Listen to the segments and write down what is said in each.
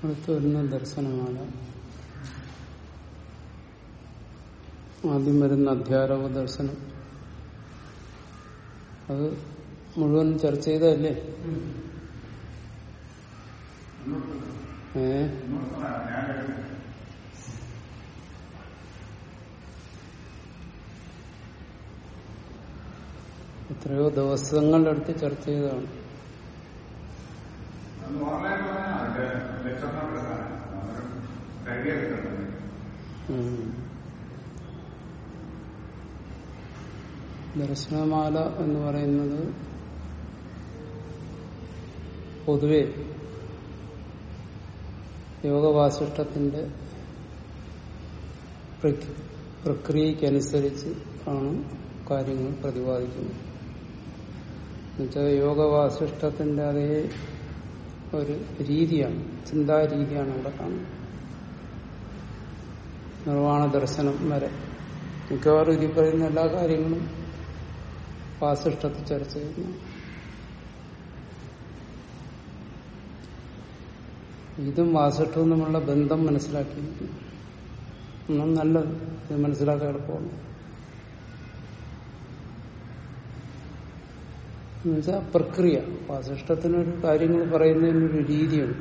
അടുത്ത് വരുന്ന ദർശനമാണ് ആദ്യം വരുന്ന അധ്യാരോപ ദർശനം അത് മുഴുവൻ ചർച്ച ചെയ്തതല്ലേ ഏ എത്രയോ ദിവസങ്ങളുടെ അടുത്ത് ചർച്ച ചെയ്തതാണ് ഉം. ദർശനമാല എന്ന് പറയുന്നത് പൊതുവെ യോഗവാസിഷ്ടത്തിന്റെ പ്രക്- പ്രക്രിയക്കനുസരിച്ച് ആണ് കാര്യങ്ങൾ പ്രതിപാദിക്കുന്നത് എന്നുവെച്ചാൽ യോഗവാസിഷ്ടത്തിന്റെ അതേ ഒരു രീതിയാണ് ചിന്താരീതിയാണ് ഇവിടെ കാണുന്നത് നിർവ്വാണ ദർശനം വരെ മിക്കവാറും ഇതിൽ പറയുന്ന എല്ലാ കാര്യങ്ങളും വാസിഷ്ടത്തിൽ ചർച്ച ചെയ്യുന്നു ഇതും വാസിഷ്ടവും തമ്മിലുള്ള ബന്ധം മനസ്സിലാക്കിയിരിക്കുന്നു ഒന്നും നല്ലത് ഇത് മനസ്സിലാക്കാൻ എളുപ്പമാണ് എന്നുവെച്ചാൽ പ്രക്രിയ വാസിഷ്ടത്തിനൊരു കാര്യങ്ങൾ പറയുന്നതിനൊരു രീതിയുണ്ട്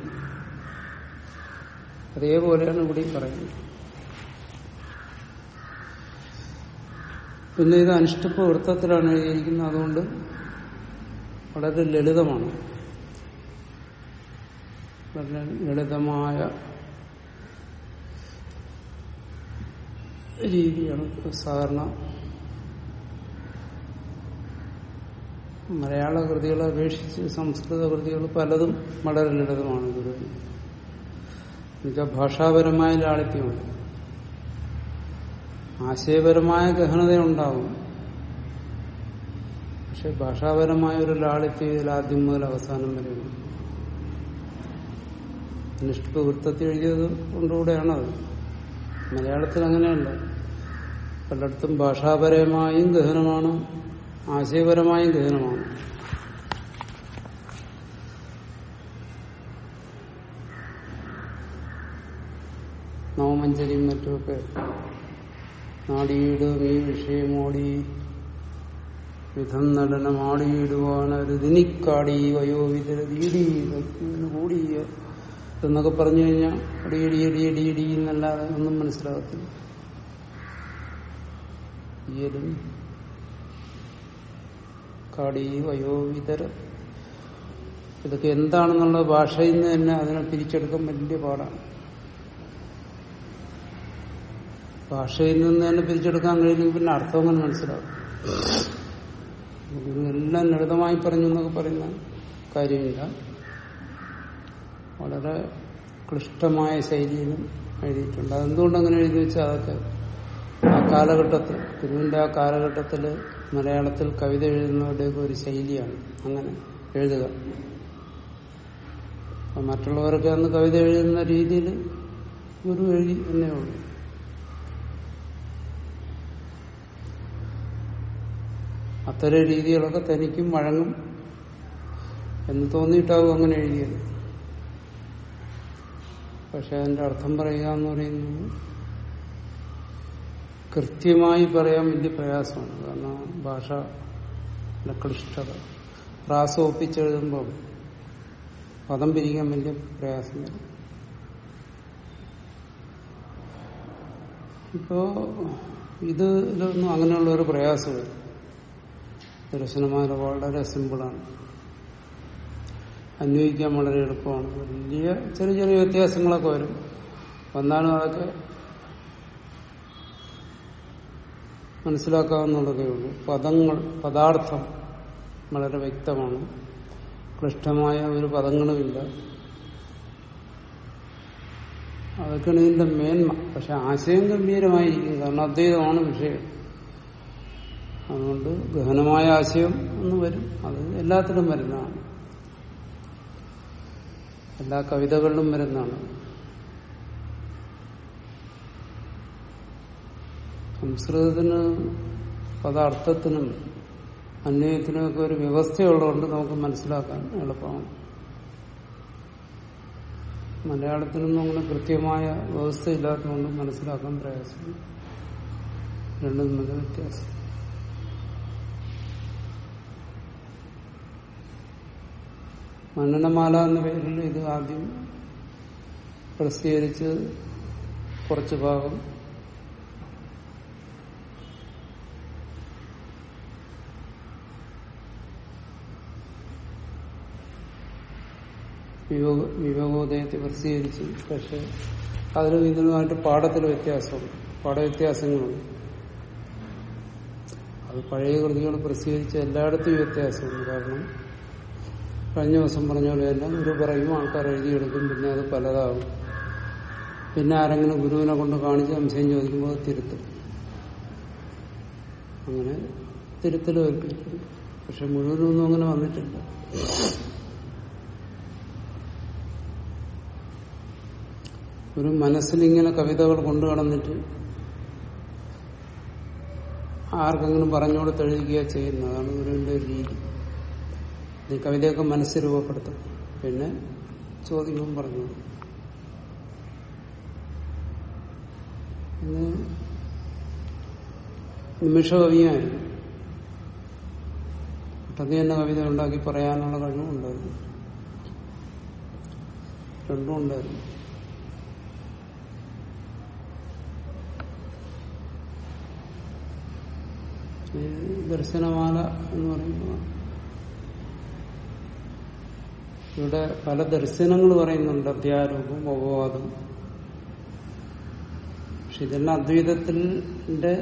അതേപോലെയാണ് ഇവിടെയും പറയുന്നത് പിന്നെ ഇത് അനുഷ്ഠിപ്പ വൃത്തത്തിലാണ് എഴുതിയിരിക്കുന്നത് അതുകൊണ്ട് വളരെ ലളിതമാണ് വളരെ ലളിതമായ രീതിയാണ് സാധാരണ മലയാള കൃതികളെ അപേക്ഷിച്ച് സംസ്കൃത കൃതികൾ പലതും വളരെ ലളിതമാണ് ഗുരുവിന് എന്നുവെച്ചാൽ ഭാഷാപരമായ ലാളിത്യമുണ്ട് ആശയപരമായ ഗഹനതയുണ്ടാവും പക്ഷെ ഭാഷാപരമായ ഒരു ലാളിത്യം ഇതിൽ ആദ്യം മുതൽ അവസാനം വരെയുണ്ട് നിഷ്ഠ വൃത്തത്തിൽ എഴുതിയത് കൊണ്ടുകൂടെയാണത് മലയാളത്തിൽ അങ്ങനെയല്ല പലയിടത്തും ഭാഷാപരമായും ഗഹനമാണ് ആശയപരമായും ഗഹനമാണ് നവമഞ്ചരിയും മറ്റുമൊക്കെ നാടിയിടും ഈ വിഷയമോടി വിധം നടനമാടിയിടുവാൻ ഒരു ദിനിക്കാടി വയോവിതരീടി കൂടി എന്നൊക്കെ പറഞ്ഞു കഴിഞ്ഞാൽ അടിയടി അടിയടി ഇടി എന്നല്ലാതെ ഒന്നും മനസ്സിലാകത്തില്ല ഈയലും കാടി വയോവിതര ഇതൊക്കെ എന്താണെന്നുള്ള ഭാഷയിൽ നിന്ന് തന്നെ അതിനെ പിരിച്ചെടുക്കാൻ വലിയ പാടാണ് ഭാഷയിൽ നിന്ന് തന്നെ പിരിച്ചെടുക്കാൻ കഴിയില്ലെങ്കിൽ പിന്നെ അർത്ഥം അങ്ങനെ മനസ്സിലാവും ഗുരു എല്ലാം ലളിതമായി പറഞ്ഞു എന്നൊക്കെ പറയുന്ന കാര്യമില്ല വളരെ ക്ലിഷ്ടമായ ശൈലിയിലും എഴുതിയിട്ടുണ്ട് അതെന്തുകൊണ്ട് അങ്ങനെ എഴുതി വെച്ചാൽ അതൊക്കെ ആ കാലഘട്ടത്തിൽ ഗുരുവിന്റെ ആ കാലഘട്ടത്തിൽ മലയാളത്തിൽ കവിത എഴുതുന്നവരുടെയൊക്കെ ഒരു ശൈലിയാണ് അങ്ങനെ എഴുതുക അപ്പൊ മറ്റുള്ളവരൊക്കെ അന്ന് കവിത എഴുതുന്ന രീതിയിൽ ഗുരു എഴുതി എന്നേ ഉള്ളൂ അത്തരം രീതികളൊക്കെ തനിക്കും വഴങ്ങും എന്ന് തോന്നിയിട്ടാവും അങ്ങനെ എഴുതിയത് പക്ഷെ അതിന്റെ അർത്ഥം പറയുക എന്ന് പറയുന്നത് കൃത്യമായി പറയാൻ വലിയ പ്രയാസമാണ് കാരണം ഭാഷ ക്ലിഷ്ടത പ്രാസം ഒപ്പിച്ചെഴുതുമ്പോൾ പദം പിരിക്കാൻ വലിയ പ്രയാസം വരും ഇപ്പോ ഇത് ഇതൊന്നും അങ്ങനെയുള്ള ഒരു പ്രയാസമില്ല ദർശനമാല വളരെ സിമ്പിളാണ് അന്വയിക്കാൻ വളരെ എളുപ്പമാണ് വലിയ ചെറിയ ചെറിയ വ്യത്യാസങ്ങളൊക്കെ വരും വന്നാലും അതൊക്കെ മനസ്സിലാക്കാവുന്നതൊക്കെ ഉള്ളൂ പദങ്ങൾ പദാർത്ഥം വളരെ വ്യക്തമാണ് ക്ലിഷ്ടമായ ഒരു പദങ്ങളുമില്ല അതൊക്കെയാണ് ഇതിന്റെ മേന്മ പക്ഷെ ആശയം ഗംഭീരമായിരിക്കും കാരണം അദ്വൈതമാണ് വിഷയം അതുകൊണ്ട് ഗഹനമായ ആശയം ഒന്ന് വരും അത് എല്ലാത്തിലും വരുന്നതാണ് എല്ലാ കവിതകളിലും വരുന്നതാണ് സംസ്കൃതത്തിന് പദാർത്ഥത്തിനും അന്വയത്തിനുമൊക്കെ ഒരു വ്യവസ്ഥയുള്ളതുകൊണ്ട് നമുക്ക് മനസ്സിലാക്കാൻ എളുപ്പമാണ് മലയാളത്തിലൊന്നും അങ്ങനെ കൃത്യമായ വ്യവസ്ഥ ഇല്ലാത്തതുകൊണ്ട് മനസ്സിലാക്കാൻ പ്രയാസം രണ്ടും തമ്മിൽ വ്യത്യാസം മന്നനമാല എന്ന പേരിൽ ഇത് ആദ്യം പ്രസിദ്ധീകരിച്ച് കുറച്ചു ഭാഗം വിവേക വിവേകോദയത്തെ പ്രസിദ്ധീകരിച്ചു പക്ഷെ അതിലും ഇതിനുമായിട്ട് പാഠത്തിൽ വ്യത്യാസമുണ്ട് പാഠവ്യത്യാസങ്ങളുണ്ട് അത് പഴയ കൃതികൾ പ്രസിദ്ധീകരിച്ച എല്ലായിടത്തും ഈ വ്യത്യാസമുണ്ട് കാരണം കഴിഞ്ഞ ദിവസം പറഞ്ഞ പോലെ തന്നെ ഗുരു പറയും ആൾക്കാർ എഴുതിയെടുക്കും പിന്നെ അത് പലതാകും പിന്നെ ആരെങ്കിലും ഗുരുവിനെ കൊണ്ട് കാണിച്ച് സംശയം ചോദിക്കുമ്പോൾ അത് തിരുത്തും അങ്ങനെ തിരുത്തൽ ഏൽപ്പിക്കും പക്ഷെ മുഴുവനൊന്നും അങ്ങനെ വന്നിട്ടില്ല ഒരു മനസ്സിലിങ്ങനെ കവിതകൾ കൊണ്ടു കടന്നിട്ട് ആർക്കെങ്കിലും പറഞ്ഞു കൊടുത്തെഴുതുകയോ ചെയ്യുന്നതാണ് ഗുരുവിന്റെ ഒരു രീതി ഈ കവിതയൊക്കെ മനസ്സ് രൂപപ്പെടുത്തും പിന്നെ ചോദ്യവും പറഞ്ഞു കൊടുക്കും. പിന്നെ നിമിഷകവിയായിരുന്നു പെട്ടെന്ന് തന്നെ കവിത ഉണ്ടാക്കി പറയാനുള്ള കഴിവുണ്ടായിരുന്നു രണ്ടും ഉണ്ടായിരുന്നു ഈ ദർശനമാല എന്ന് പറയുമ്പോൾ ഇവിടെ പല ദർശനങ്ങൾ പറയുന്നുണ്ട് അധ്യാരൂപം ഉപവാദം പക്ഷെ ഇതെല്ലാം അദ്വൈതത്തിന്റെ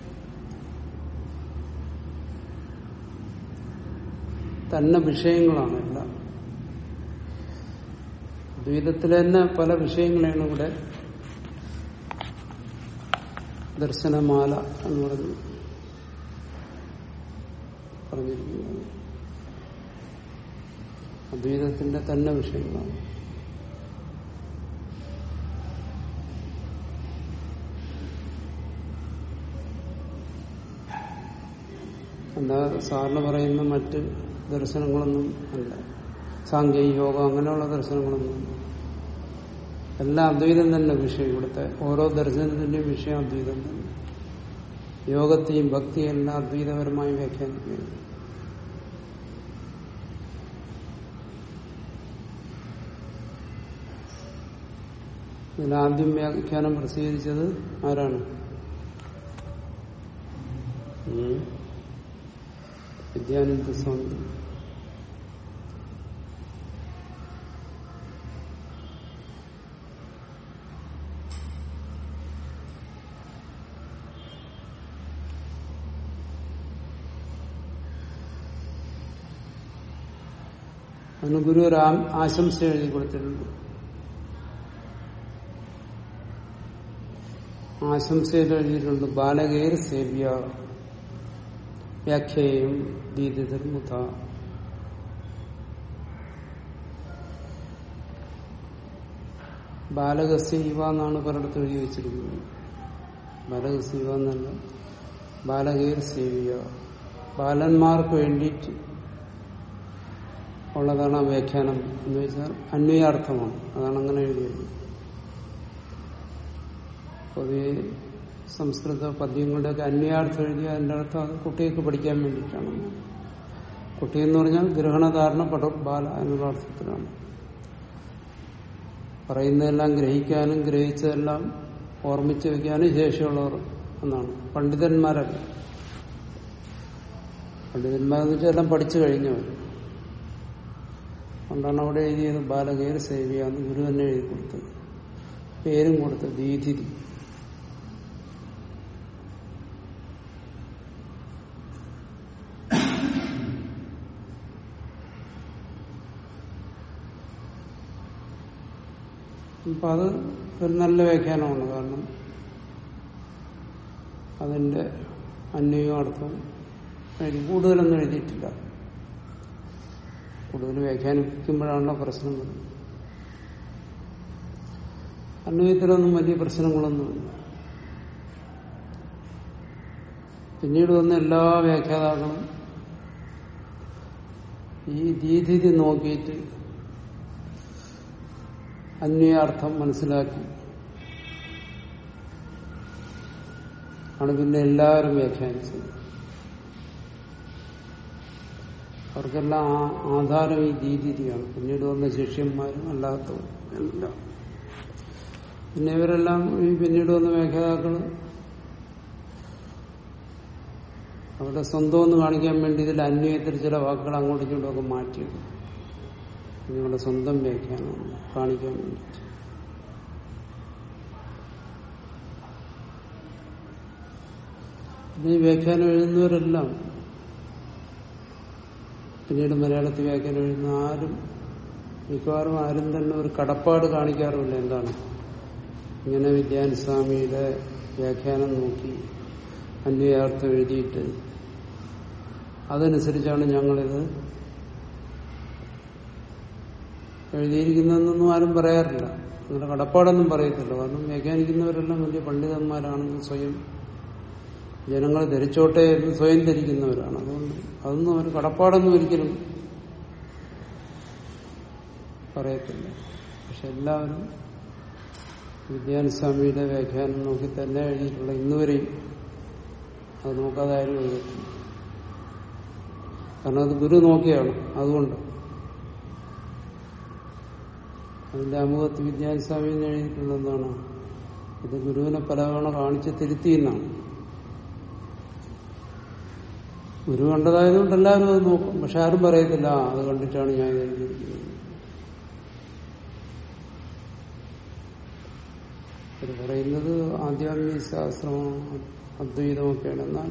തന്നെ വിഷയങ്ങളാണ് എല്ലാം അദ്വൈതത്തിലെ തന്നെ പല വിഷയങ്ങളാണ് ഇവിടെ ദർശനമാല എന്ന് പറഞ്ഞു പറഞ്ഞിരിക്കുന്നത് അദ്വൈതത്തിന്റെ തന്നെ വിഷയങ്ങളാണ് അല്ലാതെ സാറിന് പറയുന്ന മറ്റ് ദർശനങ്ങളൊന്നും അല്ല സാങ്കേതിക യോഗം അങ്ങനെയുള്ള ദർശനങ്ങളൊന്നും ഇല്ല. എല്ലാം അദ്വൈതം തന്നെ വിഷയം ഇവിടുത്തെ ഓരോ ദർശനത്തിന്റെയും വിഷയം അദ്വൈതം തന്നെ യോഗത്തെയും ഭക്തിയും എല്ലാം അദ്വൈതപരമായി വ്യാഖ്യാനിക്കുകയാണ് ഇതിൽ ആദ്യം വ്യാഖ്യാനം പ്രസിദ്ധീകരിച്ചത് ആരാണ് ഉം. വിദ്യാനന്ദ സ്വാമി അതിന് ഗുരു ഒരു ആ- ആശംസ എഴുതി കൊടുത്തിട്ടുണ്ട് ആശംസയിൽ എഴുതിയിട്ടുണ്ട് ബാലകേർ സേവ്യ വ്യാഖ്യേയം ദീതിർമുത ബാലകസ്യവ എന്നാണ് പലയിടത്ത് എഴുതി വെച്ചിരിക്കുന്നത് ബാലകസ്യവ എന്നല്ല ബാലകേർ സേവ്യ ബാലന്മാർക്ക് വേണ്ടിയിട്ട് ഉള്ളതാണ് ആ വ്യാഖ്യാനം എന്ന് വെച്ചാൽ അന്വയാർത്ഥമാണ് അതാണ് അങ്ങനെ എഴുതിയത് പൊതുവെ സംസ്കൃത പദ്യങ്ങളുടെയൊക്കെ അന്വയാർത്ഥം എഴുതി അതിന്റെ അർത്ഥം അത് കുട്ടികൾക്ക് പഠിക്കാൻ വേണ്ടിയിട്ടാണ് കുട്ടി എന്ന് പറഞ്ഞാൽ ഗ്രഹണധാരണ പട ബാല എന്നുള്ള അർത്ഥത്തിലാണ് പറയുന്നതെല്ലാം ഗ്രഹിക്കാനും ഗ്രഹിച്ചതെല്ലാം ഓർമ്മിച്ചു വെക്കാനും ശേഷിയുള്ളവർ എന്നാണ് പണ്ഡിതന്മാരല്ല പണ്ഡിതന്മാരെന്ന് വെച്ചാൽ എല്ലാം പഠിച്ചു കഴിഞ്ഞവർ അതുകൊണ്ടാണ് അവിടെ എഴുതിയത് ബാലകേർ സേവിയാന്ന് ഗുരു തന്നെ എഴുതി കൊടുത്തത് പേരും കൊടുത്തത് ദീതിരി അപ്പൊ അത് ഒരു നല്ല വ്യാഖ്യാനമാണ് കാരണം അതിന്റെ അന്വയം അർത്ഥം എഴുതി കൂടുതലൊന്നും എഴുതിയിട്ടില്ല കൂടുതൽ വ്യാഖ്യാനിക്കുമ്പോഴാണല്ലോ പ്രശ്നം വരുന്നത് അന്വയത്തിലൊന്നും വലിയ പ്രശ്നങ്ങളൊന്നുമില്ല പിന്നീട് വന്ന എല്ലാ വ്യാഖ്യാതാക്കളും ഈ രീതി നോക്കിയിട്ട് അന്വയാർത്ഥം മനസ്സിലാക്കി ആണ് പിന്നെ എല്ലാവരും വ്യാഖ്യാനിച്ചത് അവർക്കെല്ലാം ആ ആധാരം ഈ ദീതിരിയാണ് പിന്നീട് വന്ന ശിഷ്യന്മാരും അല്ലാത്തവരും എല്ലാം പിന്നെ ഇവരെല്ലാം ഈ പിന്നീട് വന്ന വ്യാഖ്യാതാക്കള് അവരുടെ സ്വന്തം ഒന്ന് കാണിക്കാൻ വേണ്ടി ഇതിൽ അന്വയത്തിൽ ചില വാക്കുകൾ അങ്ങോട്ടും ഇങ്ങോട്ടും ഒക്കെ മാറ്റിയിടും നിങ്ങളുടെ സ്വന്തം വ്യാഖ്യാനം കാണിക്കാൻ വേണ്ടി പിന്നെ ഈ വ്യാഖ്യാനം എഴുതുന്നവരെല്ലാം പിന്നീട് മലയാളത്തിൽ വ്യാഖ്യാനം എഴുതുന്ന ആരും മിക്കവാറും ആരും തന്നെ ഒരു കടപ്പാട് കാണിക്കാറുമില്ല എന്താണ് ഇങ്ങനെ വിദ്യാനുസ്വാമിയുടെ വ്യാഖ്യാനം നോക്കി അന്വയാർത്ഥം എഴുതിയിട്ട് അതനുസരിച്ചാണ് ഞങ്ങളിത് എഴുതിയിരിക്കുന്നതെന്നൊന്നും ആരും പറയാറില്ല അങ്ങനെ കടപ്പാടൊന്നും പറയത്തില്ല കാരണം വ്യാഖ്യാനിക്കുന്നവരെല്ലാം വലിയ പണ്ഡിതന്മാരാണെന്ന് സ്വയം ജനങ്ങളെ ധരിച്ചോട്ടെ എന്ന് സ്വയം ധരിക്കുന്നവരാണ് അതുകൊണ്ട് അതൊന്നും അവർ കടപ്പാടൊന്നും ഒരിക്കലും പറയത്തില്ല പക്ഷെ എല്ലാവരും വിദ്യാനുസ്വാമിയുടെ വ്യാഖ്യാനം നോക്കി തന്നെ എഴുതിയിട്ടുള്ള ഇന്നുവരെയും അത് നോക്കാതെ ആരും എഴുതിയിട്ടില്ല കാരണം അത് ഗുരു നോക്കിയാണ് അതുകൊണ്ട് അതിന്റെ അമുഖത്ത് വിദ്യാനുസ്വാമി എന്ന് എഴുതിയിട്ടുള്ള എന്താണ് ഇത് ഗുരുവിനെ പലതവണ കാണിച്ച് തിരുത്തിയെന്നാണ് ഗുരു കണ്ടതായതുകൊണ്ട് എല്ലാവരും അത് നോക്കും പക്ഷെ ആരും പറയത്തില്ല "ആ, അത് കണ്ടിട്ടാണ് ഞാൻ ഇത് എഴുതിയിരിക്കുന്നത് ഇത് പറയുന്നത് ആധ്യാത്മിക ശാസ്ത്രമാണ് അദ്വൈതമൊക്കെയാണ് എന്നാൽ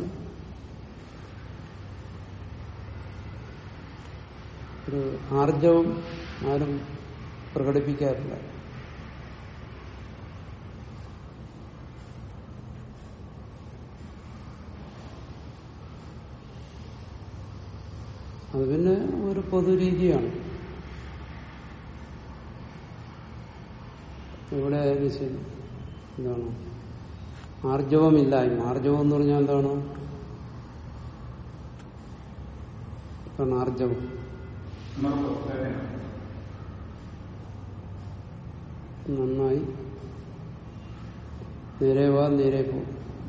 ഒരു ആർജവം ആരും പ്രകടിപ്പിക്കാറില്ല അത് പിന്നെ ഒരു പൊതുരീതിയാണ് ഇവിടെ ആയാലും ശരി എന്താണ് ആർജവമില്ലായ്മ ആർജവം എന്ന് പറഞ്ഞാൽ എന്താണ് എന്താണ് ആർജവം നന്നായി നേരെ വാ നേരെ പോ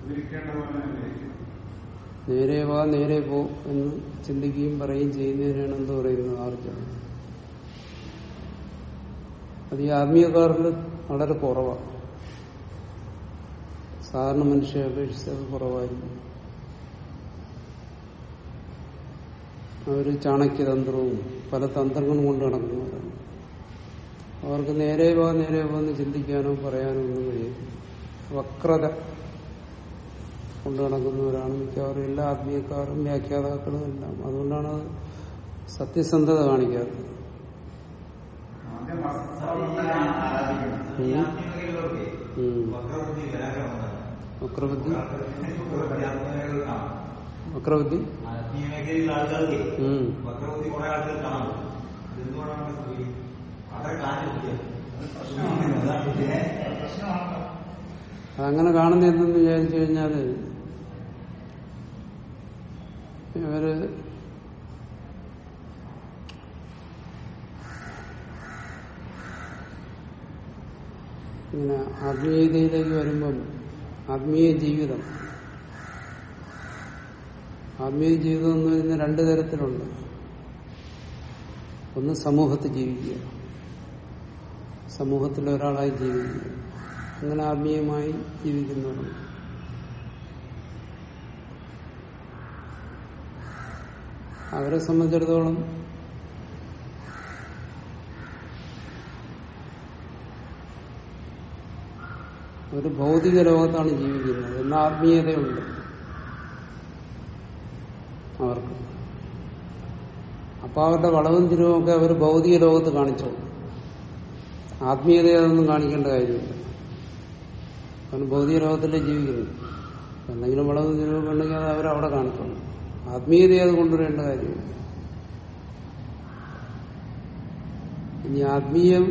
നേരെ വാ നേരെ പോ എന്ന് ചിന്തിക്കുകയും പറയുകയും ചെയ്യുന്നതിനാണ് എന്ത് പറയുന്നത് ആർജവം അത് ഈ ആത്മീയക്കാരിൽ വളരെ കുറവാണ് സാധാരണ മനുഷ്യരെ അപേക്ഷിച്ച് അത് കുറവായിരിക്കും അവര് ചാണക്യതന്ത്രവും പല തന്ത്രങ്ങളും കൊണ്ട് നടക്കുന്നവരാണ് അവർക്ക് നേരെ പോ നേരെ പോ എന്ന് ചിന്തിക്കാനോ പറയാനോ ഒന്നും കഴിയും വക്രത കൊണ്ടു നടക്കുന്നവരാണ് മിക്കവാറും എല്ലാ ആത്മീയക്കാരും വ്യാഖ്യാതാക്കളും എല്ലാം അതുകൊണ്ടാണ് അത് സത്യസന്ധത കാണിക്കാറ് ഉം. വക്രബുദ്ധി വക്രബുദ്ധി ആത്മീയമേഖലയിലുള്ള ആളുകൾക്ക് ഉം. വക്രബുദ്ധി കുറെ ആളുകൾ കാണാം അതെന്തുകൊണ്ടാണ് അങ്ങനെ സംഭവിക്കുന്നത്? വളരെ കാര്യം അതങ്ങനെ കാണുന്ന എന്തെന്ന് വിചാരിച്ചു കഴിഞ്ഞാല് ഇവര് ഇങ്ങനെ ആത്മീയതയിലേക്ക് വരുമ്പം ആത്മീയ ജീവിതം ആത്മീയ ജീവിതം എന്ന് പറയുന്ന രണ്ടു തരത്തിലുണ്ട് ഒന്ന് സമൂഹത്തിൽ ജീവിക്കുക സമൂഹത്തിൽ ഒരാളായി ജീവിക്കുക അങ്ങനെ ആത്മീയമായി ജീവിക്കുന്നവരുണ്ട് അവരെ സംബന്ധിച്ചിടത്തോളം ഒരു ഭൗതിക ലോകത്താണ് ജീവിക്കുന്നത് എന്ന ആത്മീയതയുണ്ട് അവർക്ക് അപ്പൊ അവരുടെ വളവും തിരിവുമൊക്കെ അവർ ഭൗതിക ലോകത്ത് കാണിച്ചോളൂ ആത്മീയതയെ അതൊന്നും കാണിക്കേണ്ട കാര്യമില്ല കാരണം ഭൗതിക ലോകത്തിലേ ജീവിക്കുന്നു എന്തെങ്കിലും വളവും തിരിവൊക്കെ ഉണ്ടെങ്കിൽ അത് അവരവിടെ കാണിച്ചോളൂ ആത്മീയതയെ അത് കൊണ്ടുവരേണ്ട കാര്യമില്ല ഇനി ആത്മീയം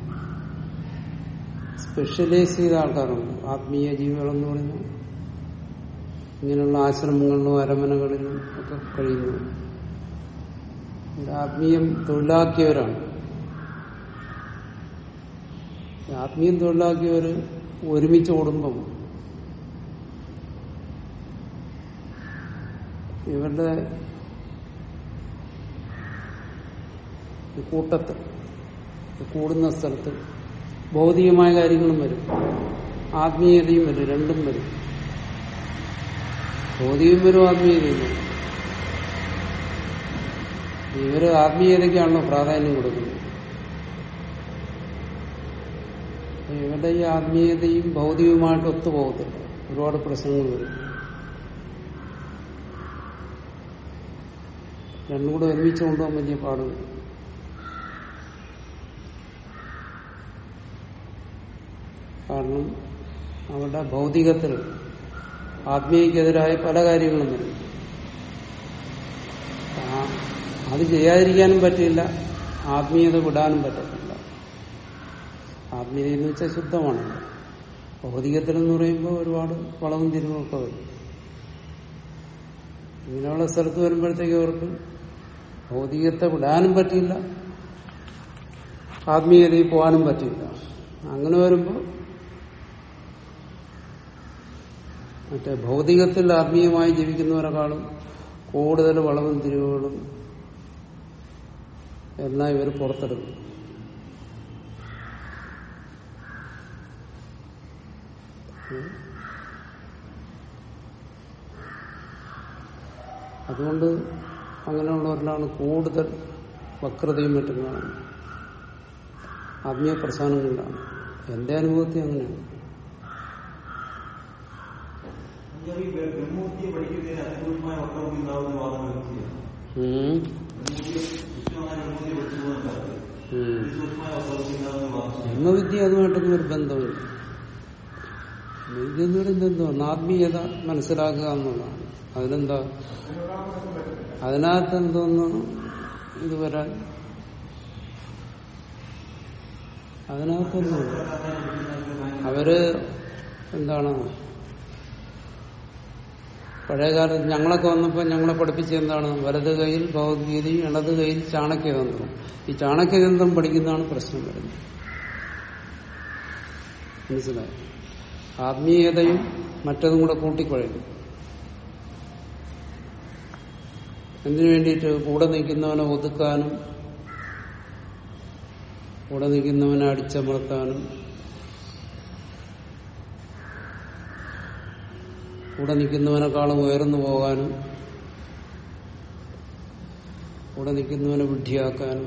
സ്പെഷ്യലൈസ് ചെയ്ത ആൾക്കാരുണ്ട് ആത്മീയ ജീവികളെന്ന് പറയുന്നത് ഇങ്ങനെയുള്ള ആശ്രമങ്ങളിലും അരമനകളിലും ഒക്കെ കഴിയുന്നു ഒരു ആത്മീയം തൊഴിലാക്കിയവരാണ് ആത്മീയം തൊഴിലാക്കിയവർ ഒരുമിച്ച് ഓടുമ്പം ഇവരുടെ ഈ കൂട്ടത്തിൽ ഈ കൂടുന്ന സ്ഥലത്ത് ഭൗതികമായ കാര്യങ്ങളും വരും ആത്മീയതയും വരും രണ്ടും വരും ഭൗതികം വരും ആത്മീയതയും വരും ഇവര് ആത്മീയതയ്ക്കാണല്ലോ പ്രാധാന്യം കൊടുക്കുന്നത് അപ്പൊ ഇവരുടെ ഈ ആത്മീയതയും ഭൗതികവുമായിട്ട് ഒത്തുപോകത്തില്ല ഒരുപാട് പ്രശ്നങ്ങൾ വരും രണ്ടും കൂടെ ഒരുമിച്ച് കൊണ്ടുപോകാൻ വലിയ പാട് വരും കാരണം അവരുടെ ഭൗതികത്തിൽ ആത്മീയക്കെതിരായ പല കാര്യങ്ങളും വരും ആ- അത് ചെയ്യാതിരിക്കാനും പറ്റില്ല ആത്മീയത വിടാനും പറ്റത്തില്ല ആത്മീയത എന്ന് വെച്ചാൽ ശുദ്ധമാണ് ഭൗതികത്തിൽ എന്ന് പറയുമ്പോൾ ഒരുപാട് വളവും തിരിവുമൊക്കെ വരും ഇങ്ങനെയുള്ള സ്ഥലത്ത് വരുമ്പോഴത്തേക്ക് അവർക്ക് ഭൗതികത്തെ വിടാനും പറ്റില്ല ആത്മീയതയിൽ പോകാനും പറ്റില്ല അങ്ങനെ വരുമ്പോൾ മറ്റേ ഭൗതികത്തിൽ ആത്മീയമായി ജീവിക്കുന്നവരെക്കാളും കൂടുതൽ വളവും തിരിവുകളും എല്ലാം ഇവർ പുറത്തെടുക്കും ഉം. അതുകൊണ്ട് അങ്ങനെയുള്ളവരിലാണ് കൂടുതൽ വക്രതയും മറ്റും കാണുന്നത് ആത്മീയ പ്രസ്ഥാനങ്ങളിലാണ് എന്റെ അനുഭവത്തിൽ അങ്ങനെയാണ് ഈ ബ്രഹ്മൂർത്തിയെ പഠിക്കുന്നതിന് അതിരൂപമായ വക്രബുദ്ധി ഉണ്ടാവുന്ന വാദം വ്യക്തിയാണ് ഉം. ബ്രഹ്മൂർത്തിയെ വിഷ്ണുവായ ബ്രഹ്മൂർത്തിയെ പഠിച്ചു പോകുന്ന സ്ഥലത്ത് ഉം. അതിസൂക്ഷ്മമായ വക്രബുദ്ധി ഉണ്ടാവുന്ന വാദം ബ്രഹ്മവിദ്യ അതുമായിട്ടൊന്നും ഒരു ബന്ധമില്ല വിദ്യ എന്ന് പറയുന്നത് എന്തോ ആത്മീയത മനസ്സിലാക്കുക എന്നുള്ളതാണ് അതിനെന്താ അതിനകത്ത് എന്തോന്ന് ഇത് വരാൻ അതിനകത്തൊന്നുമില്ല അവര് എന്താണ് പഴയകാലത്ത് ഞങ്ങളൊക്കെ വന്നപ്പോൾ ഞങ്ങളെ പഠിപ്പിച്ച എന്താണ് വലത് കൈയിൽ ഭഗവത്ഗീതയും ഇടത് കൈയിൽ ചാണക്യതന്ത്രം ഈ ചാണക്യതന്ത്രം പഠിക്കുന്നതാണ് പ്രശ്നം വരുന്നത് മനസ്സിലായി ആത്മീയതയും മറ്റതും കൂടെ കൂട്ടിക്കുഴയും എന്തിനു വേണ്ടിയിട്ട് കൂടെ നിൽക്കുന്നവനെ ഒതുക്കാനും കൂടെ നിൽക്കുന്നവനെ അടിച്ചമർത്താനും കൂടെ നിൽക്കുന്നവനെക്കാളും ഉയർന്നു പോകാനും കൂടെ നിൽക്കുന്നവനെ വിഡ്ഢിയാക്കാനും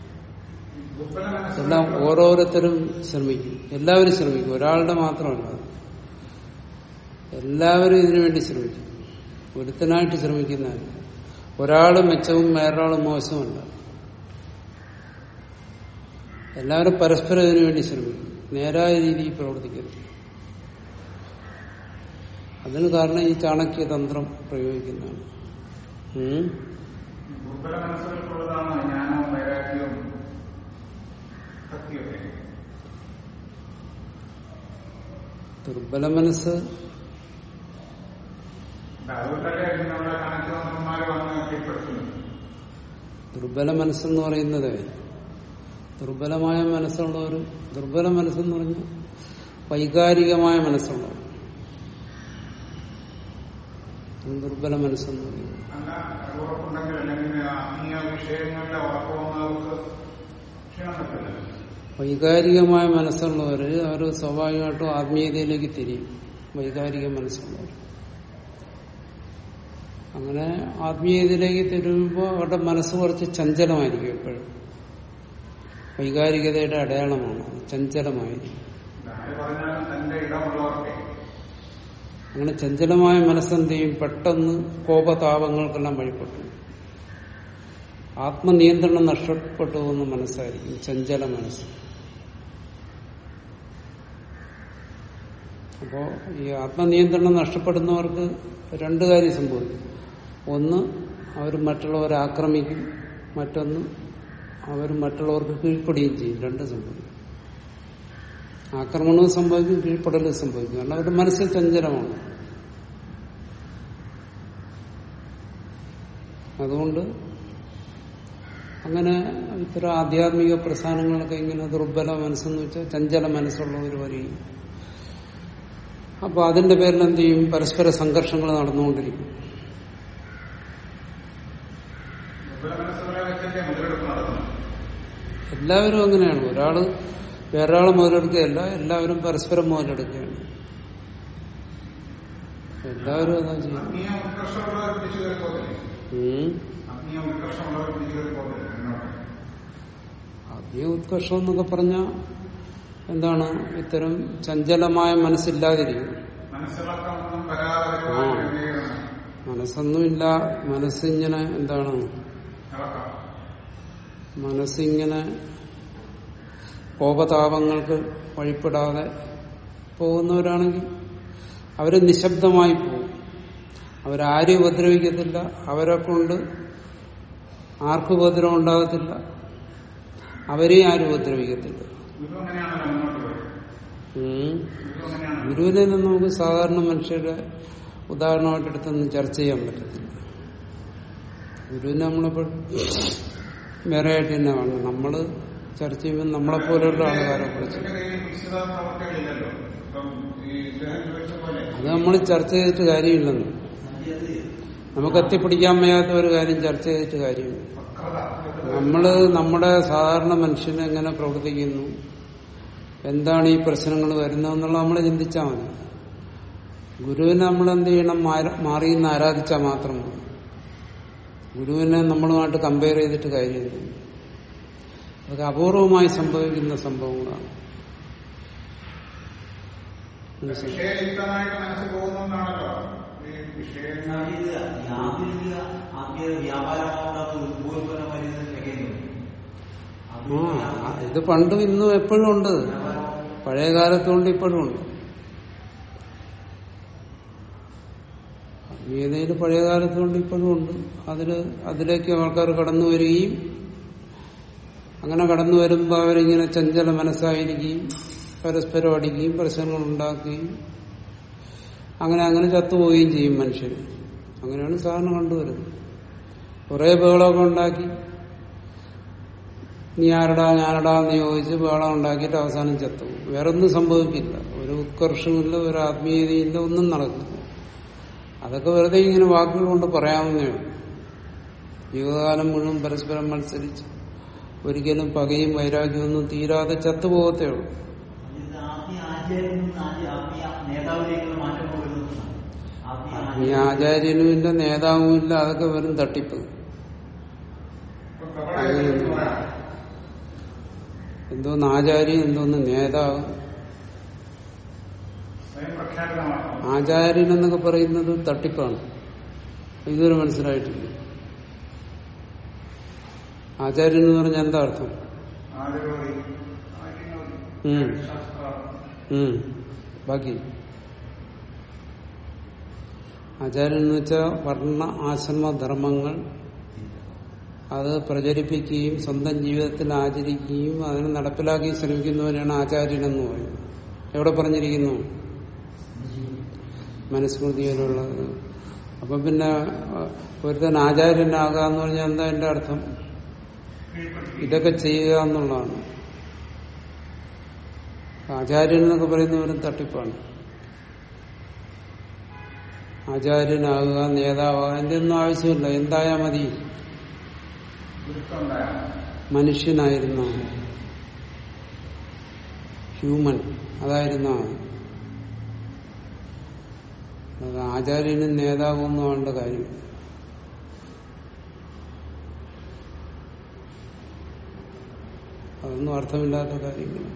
എല്ലാം ഓരോരുത്തരും ശ്രമിക്കും എല്ലാവരും ശ്രമിക്കും ഒരാളുടെ മാത്രമല്ല എല്ലാവരും ഇതിനു വേണ്ടി ശ്രമിക്കും ഒരുത്തനായിട്ട് ശ്രമിക്കുന്നതല്ല ഒരാൾ മെച്ചവും വേറൊരാൾ മോശമല്ല എല്ലാവരും പരസ്പരം ഇതിനു വേണ്ടി ശ്രമിക്കും നേരായ രീതിയിൽ പ്രവർത്തിക്കുന്നു അതിന് കാരണം ഈ ചാണക്യതന്ത്രം പ്രയോഗിക്കുന്നതാണ് ഉം. ദുർബല മനസ്സുകൾക്കുള്ളതാണ് ജ്ഞാനവും വൈരാഗ്യവും ഭക്തിയൊക്കെ ദുർബല മനസ്സ് അതുകൊണ്ടല്ലേ നമ്മുടെ കണക്കുമാർ വന്ന് കീഴ്പ്പെടുത്തുന്നത് ദുർബല മനസ്സെന്ന് പറയുന്നത് ദുർബലമായ മനസ്സുള്ള ഒരു ദുർബല മനസ്സെന്ന് പറഞ്ഞാൽ വൈകാരികമായ മനസ്സുള്ളവർ അത് ദുർബല മനസ്സെന്ന് പറയുന്നത് അല്ല ഉറപ്പുണ്ടെങ്കിൽ അല്ലെങ്കിൽ ആത്മീയ വിഷയങ്ങളുടെ ഉറപ്പുവന്നവർക്ക് ക്ഷീണം പറ്റില്ല വൈകാരികമായ മനസ്സുള്ളവര് അവർ സ്വാഭാവികമായിട്ടും ആത്മീയതയിലേക്ക് തിരിയും വൈകാരിക മനസ്സുള്ളവർ അങ്ങനെ ആത്മീയതയിലേക്ക് തിരിയുമ്പോൾ അവരുടെ മനസ്സ് കുറച്ച് ചഞ്ചലമായിരിക്കും എപ്പോഴും വൈകാരികതയുടെ അടയാളമാണ് ചഞ്ചലമായിരിക്കും ആര് പറഞ്ഞാലും തന്റെ ഇടമുള്ളവർക്ക് അങ്ങനെ ചഞ്ചലമായ മനസ്സെന്ത് ചെയ്യും പെട്ടെന്ന് കോപതാപങ്ങൾക്കെല്ലാം വഴിപ്പെട്ടു ആത്മനിയന്ത്രണം നഷ്ടപ്പെട്ടു പോകുന്ന മനസ്സായിരിക്കും ചഞ്ചല മനസ്സ് അപ്പോ ഈ ആത്മനിയന്ത്രണം നഷ്ടപ്പെടുന്നവർക്ക് രണ്ട് കാര്യം സംഭവിക്കും ഒന്ന് അവർ മറ്റുള്ളവരെ ആക്രമിക്കും മറ്റൊന്ന് അവർ മറ്റുള്ളവർക്ക് കീഴ്പ്പെടുകയും ചെയ്യും രണ്ട് സംഭവിക്കും ആക്രമണവും സംഭവിക്കും കീഴ്പ്പെടലും സംഭവിക്കും കാരണം അവരുടെ മനസ്സിൽ ചഞ്ചലമാണ് അതുകൊണ്ട് അങ്ങനെ ഇത്തരം ആധ്യാത്മിക പ്രസ്ഥാനങ്ങളൊക്കെ ഇങ്ങനെ ദുർബല മനസ്സെന്ന് വെച്ചാൽ ചഞ്ചല മനസ്സുള്ളവർ വരികയും അപ്പൊ അതിന്റെ പേരിൽ എന്ത് ചെയ്യും പരസ്പര സംഘർഷങ്ങൾ നടന്നുകൊണ്ടിരിക്കും ദുർബല മനസ്സുകളെ വെച്ചല്ലേ മുതലെടുപ്പ് നടത്തുന്നത് എല്ലാവരും അങ്ങനെയാണ് ഒരാള് വേറൊരാളെ മുതലെടുക്കുകയല്ല എല്ലാവരും പരസ്പരം മുതലെടുക്കുകയാണ് എല്ലാവരും അതാ ചെയ്യുന്നത് ആത്മീയ ഉത്കർഷമുള്ളവർ പിടിച്ചു കയറി പോകത്തില്ലേ ഉം. ആത്മീയ ഉത്കർഷമുള്ളവർ പിടിച്ചു കയറി പോകത്തില്ലേ മുന്നോട്ട് ആത്മീയ ഉത്കർഷം എന്നൊക്കെ പറഞ്ഞ എന്താണ് ഇത്തരം ചഞ്ചലമായ മനസ്സില്ലാതിരിക്കും മനസ്സിളക്കം ഒന്നും വരാതെ ആ. മനസ്സൊന്നുമില്ല മനസ്സിങ്ങനെ എന്താണ് ഇളക്കാം മനസ്സിങ്ങനെ കോപതാപങ്ങൾക്ക് വഴിപ്പെടാതെ പോകുന്നവരാണെങ്കിൽ അവര് നിശബ്ദമായി പോകും അവരാരും ഉപദ്രവിക്കത്തില്ല അവരെ കൊണ്ട് ആർക്കും ഉപദ്രവം ഉണ്ടാകത്തില്ല അവരെയും ആരും ഉപദ്രവിക്കത്തില്ല ഗുരു അങ്ങനെയാണല്ലോ മുന്നോട്ട് പോയത് ഉം. ഗുരു അങ്ങനെയാണ് ഗുരുവിനെ ഒന്നും നമുക്ക് സാധാരണ മനുഷ്യരുടെ ഉദാഹരണമായിട്ട് എടുത്തൊന്നും ചർച്ച ചെയ്യാൻ പറ്റത്തില്ല ഗുരുവിനെ നമ്മളിപ്പോൾ വേറെ ആയിട്ട് തന്നെ കാണണം നമ്മള് ചർച്ച ചെയ്യുമ്പോൾ നമ്മളെ പോലെയുള്ള ആൾക്കാരെ കുറിച്ച് ഗുരുവിന്റെ കയ്യിൽ നിശ്ചിത പ്രവർത്തികളില്ലല്ലോ ഇപ്പം ഈ ഇദ്ദേഹം ചോദിച്ച പോലെ അത് നമ്മൾ ചർച്ച ചെയ്തിട്ട് കാര്യമില്ലെന്ന് നമുക്ക് എത്തിപ്പിടിക്കാൻ വയ്യാത്ത ഒരു കാര്യം ചർച്ച ചെയ്തിട്ട് കാര്യമില്ല വക്രത നമ്മള് നമ്മുടെ സാധാരണ മനുഷ്യന് എങ്ങനെ പ്രവർത്തിക്കുന്നു എന്താണ് ഈ പ്രശ്നങ്ങൾ വരുന്നതെന്നുള്ള നമ്മൾ ചിന്തിച്ചാൽ മതി ഗുരുവിനെ നമ്മൾ എന്ത് ചെയ്യണം മാര- മാറി നിന്ന് ആരാധിച്ചാൽ മാത്രം മതി ഗുരുവിനെ നമ്മളുമായിട്ട് കമ്പയർ ചെയ്തിട്ട് കാര്യമില്ല അതൊക്കെ അപൂർവമായി സംഭവിക്കുന്ന സംഭവങ്ങളാണ് മനസ്സിലായോ? വിഷയയുക്തമായിട്ട് മനസ്സ് പോകുന്നതാണല്ലോ ഈ വിഷയങ്ങൾ ആ ഇത് പണ്ടും ഇന്നും എപ്പോഴും ഉണ്ട് പഴയ കാലത്തുകൊണ്ട് ഇപ്പോഴും ഉണ്ട് ആത്മീയതയിൽ പഴയ കാലത്തുകൊണ്ട് ഇപ്പോഴും ഉണ്ട് അതില് അതിലേക്ക് ആൾക്കാർ കടന്നു വരികയും അങ്ങനെ കടന്നു വരുമ്പോൾ അവരിങ്ങനെ ചഞ്ചല മനസ്സായിരിക്കുകയും പരസ്പരം അടിക്കുകയും പ്രശ്നങ്ങൾ ഉണ്ടാക്കുകയും അങ്ങനെ അങ്ങനെ ചത്തുപോവുകയും ചെയ്യും മനുഷ്യർ അങ്ങനെയാണ് സാധാരണ കണ്ടുവരുന്നത് കുറെ ബഹളമൊക്കെ ഉണ്ടാക്കി നീ ആരടാ ഞാനടാ എന്ന് ചോദിച്ച് ബഹളം ഉണ്ടാക്കിയിട്ട് അവസാനം ചത്തു വേറെ ഒന്നും സംഭവിക്കില്ല ഒരു ഉത്കർഷമില്ല ഒരു ആത്മീയതയില്ല ഒന്നും നടക്കില്ല അതൊക്കെ വെറുതെ ഇങ്ങനെ വാക്കുകൾ കൊണ്ട് പറയാവുന്നേ ഉള്ളൂ ജീവിതകാലം മുഴുവൻ പരസ്പരം മത്സരിച്ച് ഒരിക്കലും പകയും വൈരാഗ്യവും ഒന്നും തീരാതെ ചത്തുപോകത്തേ ഉള്ളൂ ഈ ആചാര്യനും ഇല്ല നേതാവും ഇല്ല അതൊക്കെ വെറും തട്ടിപ്പ് ഇപ്പൊ പ്രബലമായിട്ട് എന്ന് പറയാം എന്തോന്ന് ആചാര്യൻ എന്തോന്ന് നേതാവ് സ്വയം പ്രഖ്യാപിതമാണ് ആചാര്യൻ എന്നൊക്കെ പറയുന്നത് തട്ടിപ്പാണ് ഇതുവരെ മനസ്സിലായിട്ടില്ല ആചാര്യൻ എന്ന് പറഞ്ഞാൽ എന്താ അർത്ഥം ആദിരോധി ആദിനോധി ഉം. ശാസ്ത്രം ഉം. ബാക്കി ആചാര്യൻ എന്ന് വെച്ചാൽ വർണ്ണ ആശ്രമ ധർമ്മങ്ങൾ അത് പ്രചരിപ്പിക്കുകയും സ്വന്തം ജീവിതത്തിൽ ആചരിക്കുകയും അതിനെ നടപ്പിലാക്കി ശ്രമിക്കുന്നവനാണ് ആചാര്യൻ എന്ന് പറയുന്നത് എവിടെ പറഞ്ഞിരിക്കുന്നു മനുസ്മൃതിയിലുള്ളത് അപ്പൊ പിന്നെ അഹ്, ഒരുത്തൻ ആചാര്യനാകുക എന്ന് പറഞ്ഞാൽ എന്താ എന്റെ അർത്ഥം കീഴ്പ്പെടുത്തി ഇതൊക്കെ ചെയ്യുക എന്നുള്ളതാണ് ആചാര്യൻ എന്നൊക്കെ പറയുന്നവരും തട്ടിപ്പാണ് ആചാര്യനാകുക നേതാവുക അതിന്റെ ഒന്നും ആവശ്യമില്ല എന്തായാ മതി ഗുരുത്വം ഉണ്ടായാൽ മനുഷ്യനായിരുന്ന ഹ്യൂമൻ അതായിരുന്ന അത് ആചാര്യനും നേതാവും ഒന്നും ആവേണ്ട കാര്യം അതൊന്നും അർത്ഥമില്ലാത്ത കാര്യങ്ങൾ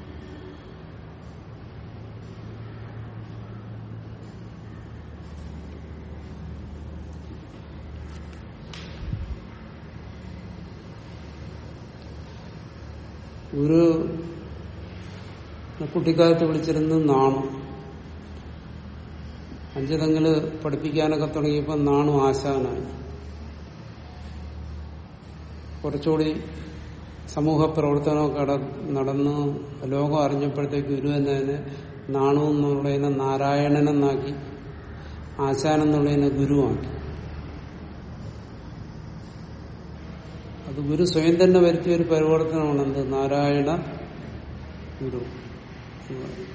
ഒരു കുട്ടിക്കാലത്ത് വിളിച്ചിരുന്ന് നാണു അഞ്ചതങ്ങള് പഠിപ്പിക്കാനൊക്കെ തുടങ്ങിയപ്പോൾ നാണു ആശാനായി കുറച്ചുകൂടി സമൂഹ പ്രവർത്തനമൊക്കെ കട- നടന്ന് ലോകം അറിഞ്ഞപ്പോഴത്തേക്ക് ഗുരു എന്നതിനെ നാണു എന്നുള്ളതിനെ നാരായണനെന്നാക്കി ആശാൻ എന്നുള്ളതിനെ ഗുരുവാക്കി അത് ഗുരു സ്വയം തന്നെ വരുത്തിയ ഒരു പരിവർത്തനമാണ് എന്ത് നാരായണ ഗുരു എന്ന് പറയുന്നത്.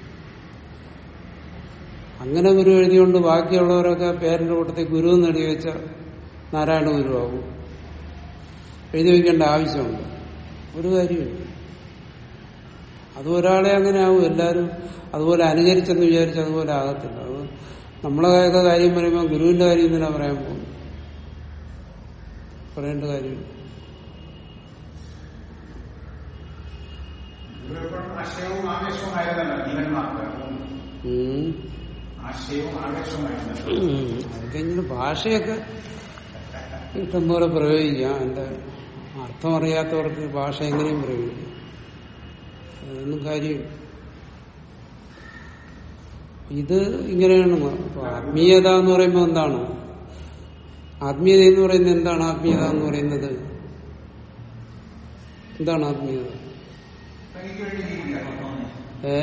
അങ്ങനെ ഗുരു എഴുതിയോണ്ട് ബാക്കിയുള്ളവരൊക്കെ പേരിന്റെ കൂട്ടത്തിൽ ഗുരു എന്ന് എഴുതി വെച്ച നാരായണ ഗുരു ആകും എഴുതി വയ്ക്കേണ്ട ആവശ്യമുണ്ട് ഒരു കാര്യമില്ല അത് ഒരാളെ അങ്ങനെ ആവും എല്ലാവരും അതുപോലെ അനുകരിച്ചെന്ന് വിചാരിച്ച് അതുപോലെ ആകത്തില്ല അത് നമ്മളെയൊക്കെ കാര്യം പറയുമ്പോൾ ഗുരുവിന്റെ കാര്യം എന്തിനാ പറയാൻ പോകും പറയേണ്ട കാര്യമില്ല ഇവരെപ്പോഴും ആശയവും ആവേശവുമായിരുന്നല്ലോ ജീവന്മാർക്ക് ഉം. ആശയവും ആവേശവുമായിരുന്നല്ലോ ഉം. അതൊക്കെ ഇങ്ങനെ ഭാഷയൊക്കെ ഇഷ്ടംപോലെ പ്രയോഗിക്കാം എന്റെ അർത്ഥം അറിയാത്തവർക്ക് ഭാഷ എങ്ങനെയും പ്രയോഗിക്കാം അതൊന്നും കാര്യമില്ല ഇത് ഇങ്ങനെയാണ് ഇപ്പൊ ആത്മീയത എന്ന് പറയുമ്പോൾ എന്താണ് ആത്മീയത എന്ന് പറയുന്നത് എന്താണ് ആത്മീയത എന്ന് പറയുന്നത് എന്താണ് ആത്മീയത തനിക്ക് വേണ്ടി ജീവിക്കുക ഏ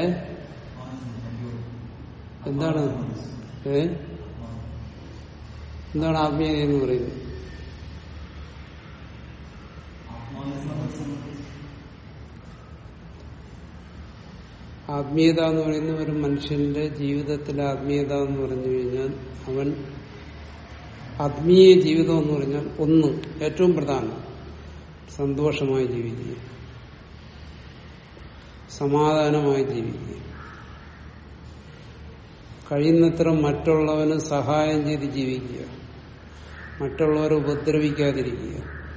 എന്താണ് ഏ എന്താണ് ആത്മീയത എന്ന് പറയുന്നത് ആത്മീയത എന്ന് പറയുന്ന ഒരു മനുഷ്യന്റെ ജീവിതത്തിലെ ആത്മീയത എന്ന് പറഞ്ഞു കഴിഞ്ഞാൽ അവൻ ആത്മീയ ജീവിതം എന്ന് പറഞ്ഞാൽ ഒന്ന് ഏറ്റവും പ്രധാനം സന്തോഷമായി ജീവിക്കുക സമാധാനമായി ജീവിക്കുക കഴിയുന്നത്ര മറ്റുള്ളവന് സഹായം ചെയ്ത് ജീവിക്കുക മറ്റുള്ളവരെ ഉപദ്രവിക്കാതിരിക്കുക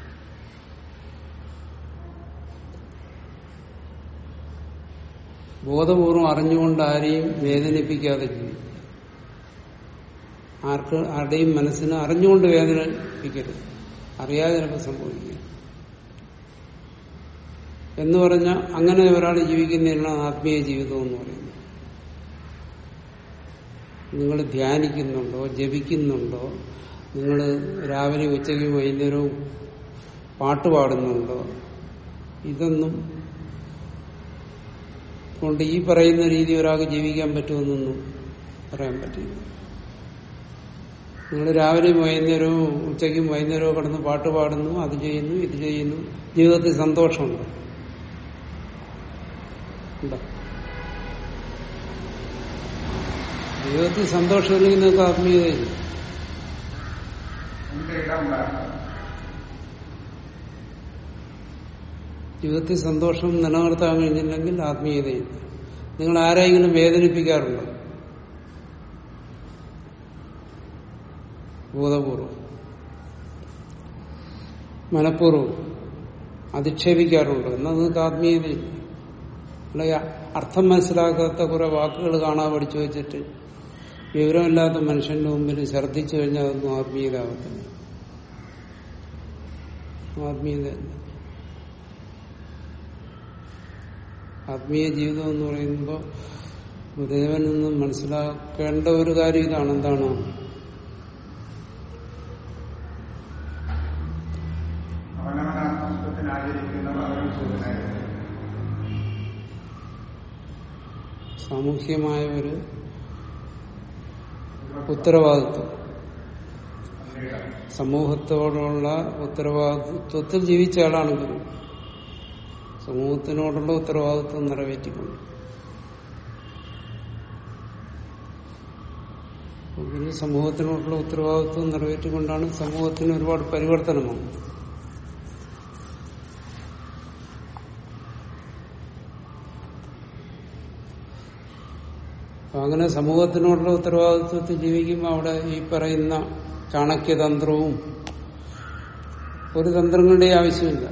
ബോധപൂർവം അറിഞ്ഞുകൊണ്ട് ആരെയും വേദനിപ്പിക്കാതെ ജീവിക്കുക ആർക്ക് ആരുടെയും മനസ്സിന് അറിഞ്ഞുകൊണ്ട് വേദനിപ്പിക്കരുത് അറിയാതെ ചിലപ്പോൾ സംഭവിക്കുക എന്ന് പറഞ്ഞാൽ അങ്ങനെ ഒരാൾ ജീവിക്കുന്നതിനാണ് ആത്മീയ ജീവിതം എന്ന് പറയുന്നത് നിങ്ങൾ ധ്യാനിക്കുന്നുണ്ടോ ജപിക്കുന്നുണ്ടോ നിങ്ങൾ രാവിലെ ഉച്ചയ്ക്ക് വൈകുന്നേരവും പാട്ട് പാടുന്നുണ്ടോ ഇതൊന്നും കൊണ്ട് ഈ പറയുന്ന രീതി ഒരാൾക്ക് ജീവിക്കാൻ പറ്റുമെന്നൊന്നും പറയാൻ പറ്റില്ല നിങ്ങൾ രാവിലെയും വൈകുന്നേരവും ഉച്ചയ്ക്കും വൈകുന്നേരവും കിടന്ന് പാട്ട് പാടുന്നു അത് ചെയ്യുന്നു ഇത് ചെയ്യുന്നു ജീവിതത്തിൽ സന്തോഷമുണ്ട് ഉണ്ടോ ജീവിതത്തിൽ സന്തോഷമില്ലെങ്കിൽ നിങ്ങൾക്ക് ആത്മീയതയില്ല എന്റെ ഇടം ഉണ്ടാകും ജീവിതത്തിൽ സന്തോഷം നിലനിർത്താൻ കഴിഞ്ഞില്ലെങ്കിൽ ആത്മീയതയില്ല നിങ്ങൾ ആരെങ്കിലും വേദനിപ്പിക്കാറുണ്ടോ ബോധപൂർവം മനഃപൂർവ്വം അധിക്ഷേപിക്കാറുണ്ടോ എന്നാൽ നിങ്ങൾക്ക് ആത്മീയതയില്ല അല്ലെങ്കിൽ അർത്ഥം മനസ്സിലാക്കാത്ത കുറെ വാക്കുകൾ കാണാൻ പഠിച്ചു വെച്ചിട്ട് വിവരമില്ലാത്ത മനുഷ്യന്റെ മുമ്പിൽ ഛർദ്ദിച്ചു കഴിഞ്ഞാൽ അതൊന്നും ആത്മീയത ആവത്തില്ല ആത്മീയതയല്ല ആത്മീയ ജീവിതം എന്ന് പറയുമ്പോൾ ഗുരുദേവൻ നിന്ന് മനസ്സിലാക്കേണ്ട ഒരു കാര്യം ഇതാണ് എന്താണ് അവനവൻ ആത്മസ്വത്തിന് ആചരിക്കുന്നവർ അവൻ സുഖനായിരുന്നു സാമൂഹ്യമായ ഒരു ഉത്തരവാദിത്വം എന്റെ ഇടം സമൂഹത്തോടുള്ള ഉത്തരവാദിത്വത്തിൽ ജീവിച്ച ആളാണ് ഗുരു സമൂഹത്തിനോടുള്ള ഉത്തരവാദിത്വം നിറവേറ്റിക്കൊണ്ട് അപ്പോൾ ഗുരു സമൂഹത്തിനോടുള്ള ഉത്തരവാദിത്വം നിറവേറ്റിക്കൊണ്ടാണ് സമൂഹത്തിന് ഒരുപാട് പരിവർത്തനം വന്നത് അപ്പൊ അങ്ങനെ സമൂഹത്തിനോടുള്ള ഉത്തരവാദിത്വത്തിൽ ജീവിക്കുമ്പോൾ അവിടെ ഈ പറയുന്ന ചാണക്യതന്ത്രവും ഒരു തന്ത്രങ്ങളുടെയും ആവശ്യമില്ല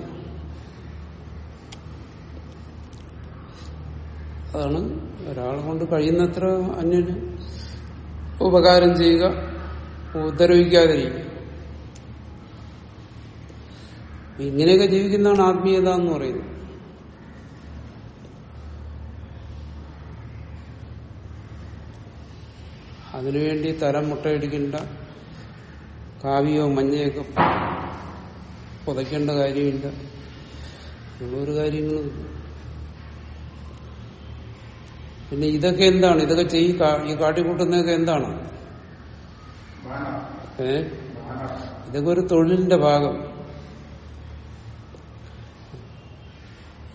അതാണ് ഒരാളെ കൊണ്ട് കഴിയുന്നത്ര അന്യന് ഉപകാരം ചെയ്യുക ഉപദ്രവിക്കാതിരിക്കുക ഇങ്ങനെയൊക്കെ ജീവിക്കുന്നതാണ് ആത്മീയത എന്ന് പറയുന്നത് അതിനുവേണ്ടി തരം മുട്ടയടിക്കേണ്ട കാവിയോ മഞ്ഞയൊക്കെ പുതയ്ക്കേണ്ട കാര്യമില്ല ഒരു കാര്യങ്ങളുമില്ല പിന്നെ ഇതൊക്കെ എന്താണ് ഇതൊക്കെ ചെയ്യും ഈ കാട്ടിക്കൂട്ടുന്നതൊക്കെ എന്താണ് ബാണ ഏ ബാണ ഇതൊക്കെ ഒരു തൊഴിലിന്റെ ഭാഗം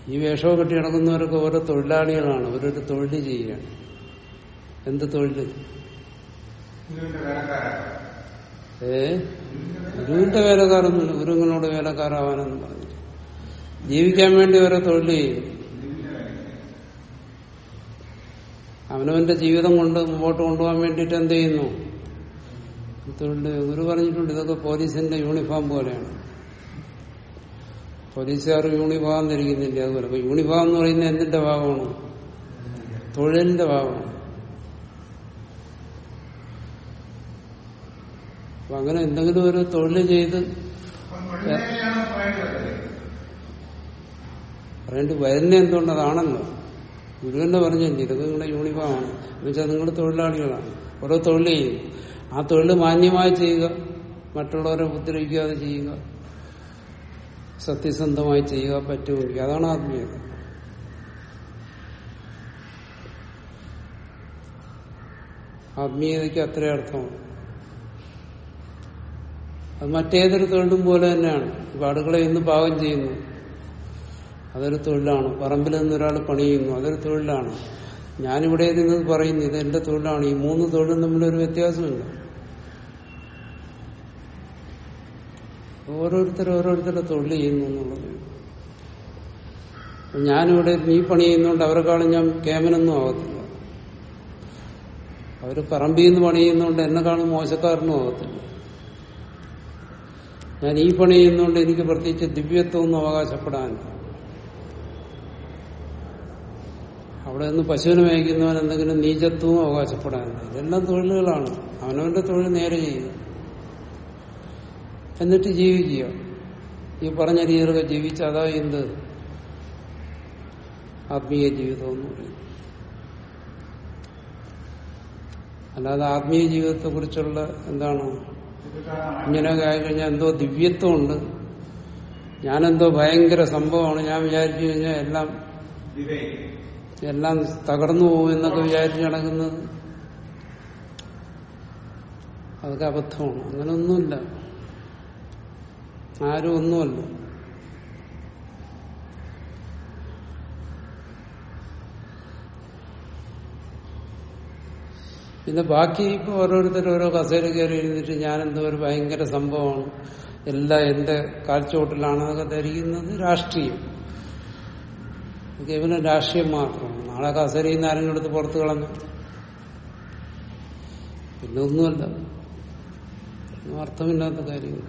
ഈ വേഷമൊക്കെ കെട്ടി നടക്കുന്നവരൊക്കെ ഓരോ തൊഴിലാളികളാണ് അവരൊരു തൊഴിൽ ചെയ്യുകയാണ് എന്ത് തൊഴിൽ ഗുരുവിന്റെ വേലക്കാരൻ ഏ ഗുരുവിന്റെ വേലക്കാരൊന്നുമില്ല ഗുരുവിനോട് വേലക്കാരാവാനെന്ന് പറഞ്ഞു ജീവിക്കാൻ വേണ്ടി ഓരോ തൊഴിൽ ചെയ്യും അവനവന്റെ ജീവിതം കൊണ്ട് മുമ്പോട്ട് കൊണ്ടുപോകാൻ വേണ്ടിയിട്ട് എന്ത് ചെയ്യുന്നു തൊഴിൽ ഗുരു പറഞ്ഞിട്ടുണ്ട് ഇതൊക്കെ പോലീസിന്റെ യൂണിഫോം പോലെയാണ് പോലീസുകാർ യൂണിഫോം ധരിക്കുന്നില്ല അതുപോലെ അപ്പൊ യൂണിഫോം എന്ന് പറയുന്നത് എന്തിന്റെ ഭാഗമാണ് തൊഴിലിന്റെ ഭാഗമാണ് അപ്പൊ അങ്ങനെ എന്തെങ്കിലും ഒരു തൊഴിൽ ചെയ്ത് അപ്പം തൊഴിലിനെയാണ് പറയേണ്ടത് പറയേണ്ടി വരുന്ന എന്തുകൊണ്ട് അതാണല്ലോ ഗുരു തന്നെ പറഞ്ഞില്ല ഇതൊക്കെ നിങ്ങളുടെ യൂണിഫോമാണ് എന്നുവെച്ചാൽ നിങ്ങൾ തൊഴിലാളികളാണ് ഓരോ തൊഴിൽ ചെയ്യും ആ തൊഴിൽ മാന്യമായി ചെയ്യുക മറ്റുള്ളവരെ ഉപദ്രവിക്കാതെ ചെയ്യുക സത്യസന്ധമായി ചെയ്യുക പറ്റുമെങ്കിൽ അതാണ് ആത്മീയത ആത്മീയതയ്ക്ക് അത്രേ അർത്ഥമാണ് അത് മറ്റേതൊരു തൊഴിലും പോലെ തന്നെയാണ് ഇപ്പൊ അടുക്കള ഇന്ന് പാകം ചെയ്യുന്നു അതൊരു തൊഴിലാണ് പറമ്പിൽ നിന്ന് ഒരാൾ പണി ചെയ്യുന്നു അതൊരു തൊഴിലാണ് ഞാനിവിടെ ഇരുന്ന് പറയുന്നു ഇത് എന്റെ തൊഴിലാണ് ഈ മൂന്ന് തൊഴിലും തമ്മിലൊരു വ്യത്യാസമില്ല ഓരോരുത്തർ ഓരോരുത്തരുടെ തൊഴിൽ ചെയ്യുന്നു എന്നുള്ളത് അപ്പൊ ഞാനിവിടെ നീ പണി ചെയ്യുന്നതുകൊണ്ട് അവരെക്കാളും ഞാൻ കേമനൊന്നും ആകത്തില്ല അവര് പറമ്പിൽ നിന്ന് പണി ചെയ്യുന്നതുകൊണ്ട് എന്നെക്കാളും മോശക്കാരനും ആകത്തില്ല ഞാൻ ഈ പണി ചെയ്യുന്നതുകൊണ്ട് എനിക്ക് പ്രത്യേകിച്ച് ദിവ്യത്വമൊന്നും അവകാശപ്പെടാനില്ല അവിടെ നിന്ന് പശുവിനെ മേയ്ക്കുന്നവൻ എന്തെങ്കിലും നീചത്വവും അവകാശപ്പെടാനില്ല ഇതെല്ലാം തൊഴിലുകളാണ് അവനവന്റെ തൊഴിൽ നേരെ ചെയ്യുക എന്നിട്ട് ജീവിക്കുക ഈ പറഞ്ഞ രീതിയിലൊക്കെ ജീവിച്ച അതാ എന്ത് ആത്മീയ ജീവിതം എന്ന് പറയുന്നത് അല്ലാതെ ആത്മീയ ജീവിതത്തെ കുറിച്ചുള്ള എന്താണ് ഇങ്ങനെയൊക്കെ ആയിക്കഴിഞ്ഞാൽ എന്തോ ദിവ്യത്വമുണ്ട് ഞാനെന്തോ ഭയങ്കര സംഭവമാണ് ഞാൻ വിചാരിച്ചു കഴിഞ്ഞാൽ എല്ലാം വിവേക് എല്ലാം തകർന്നു പോകും എന്നൊക്കെ വിചാരിച്ച് നടക്കുന്നത് അതൊക്കെ അബദ്ധമാണ് അങ്ങനെയൊന്നുമില്ല ആരും ഒന്നുമല്ല പിന്നെ ബാക്കി ഇപ്പൊ ഓരോരുത്തർ ഓരോ കസേര കയറി ഇരുന്നിട്ട് ഞാനെന്തോ ഒരു ഭയങ്കര സംഭവമാണ് എല്ലാം എന്റെ കാൽച്ചോട്ടിലാണെന്നൊക്കെ ധരിക്കുന്നത് രാഷ്ട്രീയം കേവലം രാഷ്ട്രീയം മാത്രമാണ് നാളെ കസേരയിൽ നിന്ന് ആരെങ്കിലും എടുത്ത് പുറത്ത് കളഞ്ഞു പിന്നെ ഒന്നുമല്ല ഒന്നും അർത്ഥമില്ലാത്ത കാര്യങ്ങൾ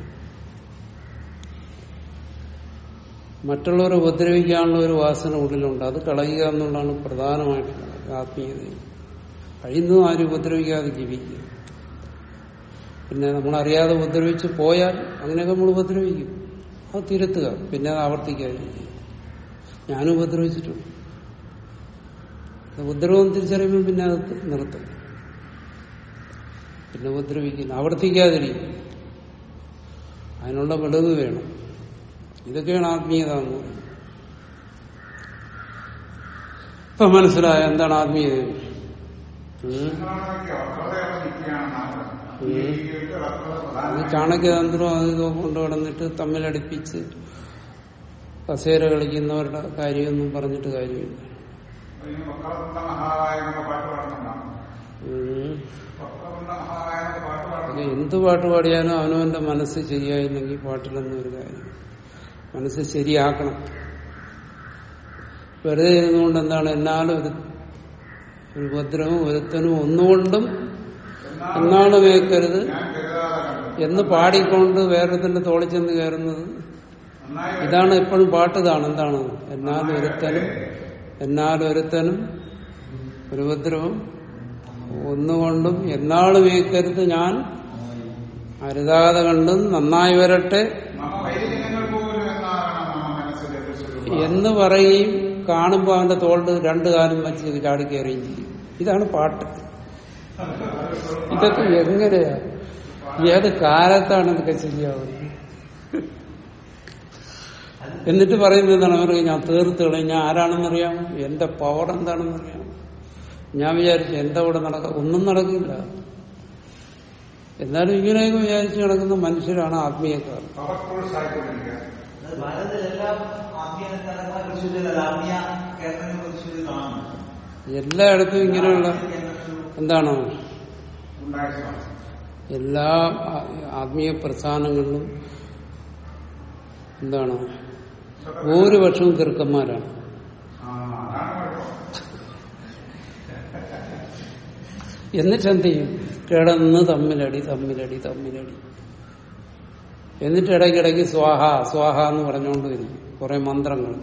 മറ്റുള്ളവരെ ഉപദ്രവിക്കാനുള്ള ഒരു വാസന ഉള്ളിലുണ്ട് അത് കളയുക എന്നുള്ളതാണ് പ്രധാനമായിട്ടുള്ളത് ആത്മീയതയിൽ കഴിയുന്നതും ആരും ഉപദ്രവിക്കാതെ ജീവിക്കുക പിന്നെ നമ്മളറിയാതെ ഉപദ്രവിച്ച് പോയാൽ അങ്ങനെയൊക്കെ നമ്മൾ ഉപദ്രവിക്കും അത് തിരുത്തുക പിന്നെ അത് ആവർത്തിക്കാതിരിക്കുക ഞാനും ഉപദ്രവിച്ചിട്ടുണ്ട് ഉപദ്രവം തിരിച്ചറിയുമ്പോൾ പിന്നെ അത് നിർത്തും പിന്നെ ഉപദ്രവിക്കില്ല ആവർത്തിക്കാതിരിക്കും അതിനുള്ള വെളിവ് വേണം ഇതൊക്കെയാണ് ആത്മീയത എന്ന് പറയുന്നത് ഇപ്പൊ മനസ്സിലായ എന്താണ് ആത്മീയത ഉം. നിങ്ങളാണെങ്കിൽ വക്രതയോടെ നിൽക്കുകയാണെന്നാണ് ഈ ജീവിതത്തിൽ വക്രത അത് പ്രധാനമാണ് ചാണക്യതന്ത്രം അത് ഇതൊക്കെ കൊണ്ടു കിടന്നിട്ട് തമ്മിലടിപ്പിച്ച് കസേര കളിക്കുന്നവരുടെ കാര്യമൊന്നും പറഞ്ഞിട്ട് കാര്യമില്ല ഇനി വക്രതുണ്ട മഹാവായ എന്നൊക്കെ പാട്ട് പാടുന്നുണ്ടാണ് ഉം. വക്രതുണ്ട മഹാവായ എന്നൊക്കെ പാട്ട് അത് പാടുന്നു എന്ത് പാട്ട് പാടിയാലും അവനവന്റെ മനസ്സ് ശരിയായില്ലെങ്കിൽ പാട്ടിലൊന്നും ഒരു കാര്യം മനസ്സ് ശരിയാക്കണം വെറുതെ ഇരുന്നുകൊണ്ട് എന്താണ് എന്നാലും ഒരു ഒരു ഉപദ്രവം ഒരുത്തനും ഒന്നുകൊണ്ടും എന്നാളും വേക്കരുത് ഞാൻ കരുതാതെ കണ്ടു എന്ന് പാടിക്കൊണ്ട് വേറൊരുത്തന്റെ തോളിൽ ചെന്ന് കയറുന്നത് നന്നായി ഇതാണ് എപ്പോഴും പാട്ട് ഇതാണ് എന്താണ് എന്നാൽ ഒരുത്തനും എന്നാൽ ഒരുത്തനും ഒരു ഉപദ്രവം ഒന്നുകൊണ്ടും എന്നാളും ഏക്കരുത് ഞാൻ അരുതാതെ കണ്ടും നന്നായി വരട്ടെ മമ വൈദികങ്ങൾ പോലും എന്നാണ് മമ മനസ്സിലെ കുറിച്ചുള്ള എന്ന് പറയുകയും കാണുമ്പോൾ അവന്റെ തോളിൽ രണ്ടു കാലം വെച്ച് ചാടിക്കയറുകയും ചെയ്യും ഇതാണ് പാട്ട് ഇതൊക്കെ എങ്ങനെയാ ഏത് കാലത്താണ് ഇതൊക്കെ ശരിയാവുന്നത് എന്നിട്ട് പറയുന്നത് എന്താണ് അവർക്ക് ഞാൻ തീർത്ത് കളയും ഞാൻ ആരാണെന്നറിയാമോ എന്റെ പവർ എന്താണെന്നറിയാമോ ഞാൻ വിചാരിച്ചു എന്താ ഇവിടെ നടക്ക ഒന്നും നടക്കില്ല എന്നാലും ഇങ്ങനെയൊക്കെ വിചാരിച്ച് നടക്കുന്ന മനുഷ്യരാണ് ആത്മീയക്കാർ പവർഫുൾ ആയിക്കൊണ്ടിരിക്കുക ഭാരതത്തിലെല്ലാം ആത്മീയ നേതാക്കന്മാർ തൃശ്ശൂരിലല്ല ആത്മീയ കേന്ദ്രങ്ങൾ തൃശ്ശൂരിൽ കാണുന്നു എല്ലായിടത്തും ഇങ്ങനെയുള്ള എന്താണ് ഉണ്ടായ സ്വാമി എല്ലാ ആ- ആത്മീയ പ്രസ്ഥാനങ്ങളിലും എന്താണ് ഭൂരിപക്ഷവും കിറുക്കന്മാരാണ് ആ, അതാണ് കുഴപ്പം എന്നിട്ട് എന്ത് ചെയ്യും കിടന്ന് തമ്മിലടി തമ്മിലടി തമ്മിലടി എന്നിട്ട് ഇടയ്ക്കിടയ്ക്ക് സ്വാഹ സ്വാഹ എന്ന് പറഞ്ഞുകൊണ്ട് വരും കുറെ മന്ത്രങ്ങൾ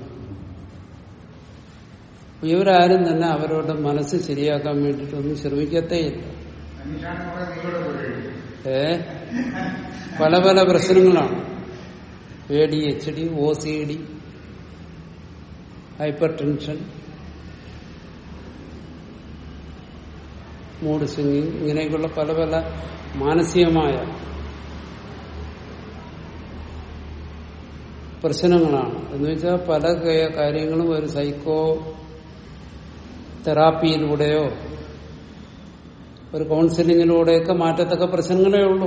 ഇവരാരും തന്നെ അവരുടെ മനസ്സ് ശരിയാക്കാൻ വേണ്ടിയിട്ടൊന്നും ശ്രമിക്കത്തേയില്ല അനീഷാണ് കുറെ നീളോടെ പോയി ഏ പല പല പ്രശ്നങ്ങളാണ് A D H D O C D hypertension mood സ്വിങ്ങിങ് ഇങ്ങനെയൊക്കെയുള്ള പല പല മാനസികമായ പ്രശ്നങ്ങളാണ് എന്ന് വെച്ചാൽ പല ക- കാര്യങ്ങളും ഒരു സൈക്കോ തെറാപ്പിയിലൂടെയോ ഒരു കൗൺസിലിങ്ങിലൂടെയൊക്കെ മാറ്റത്തക്ക പ്രശ്നങ്ങളേ ഉള്ളൂ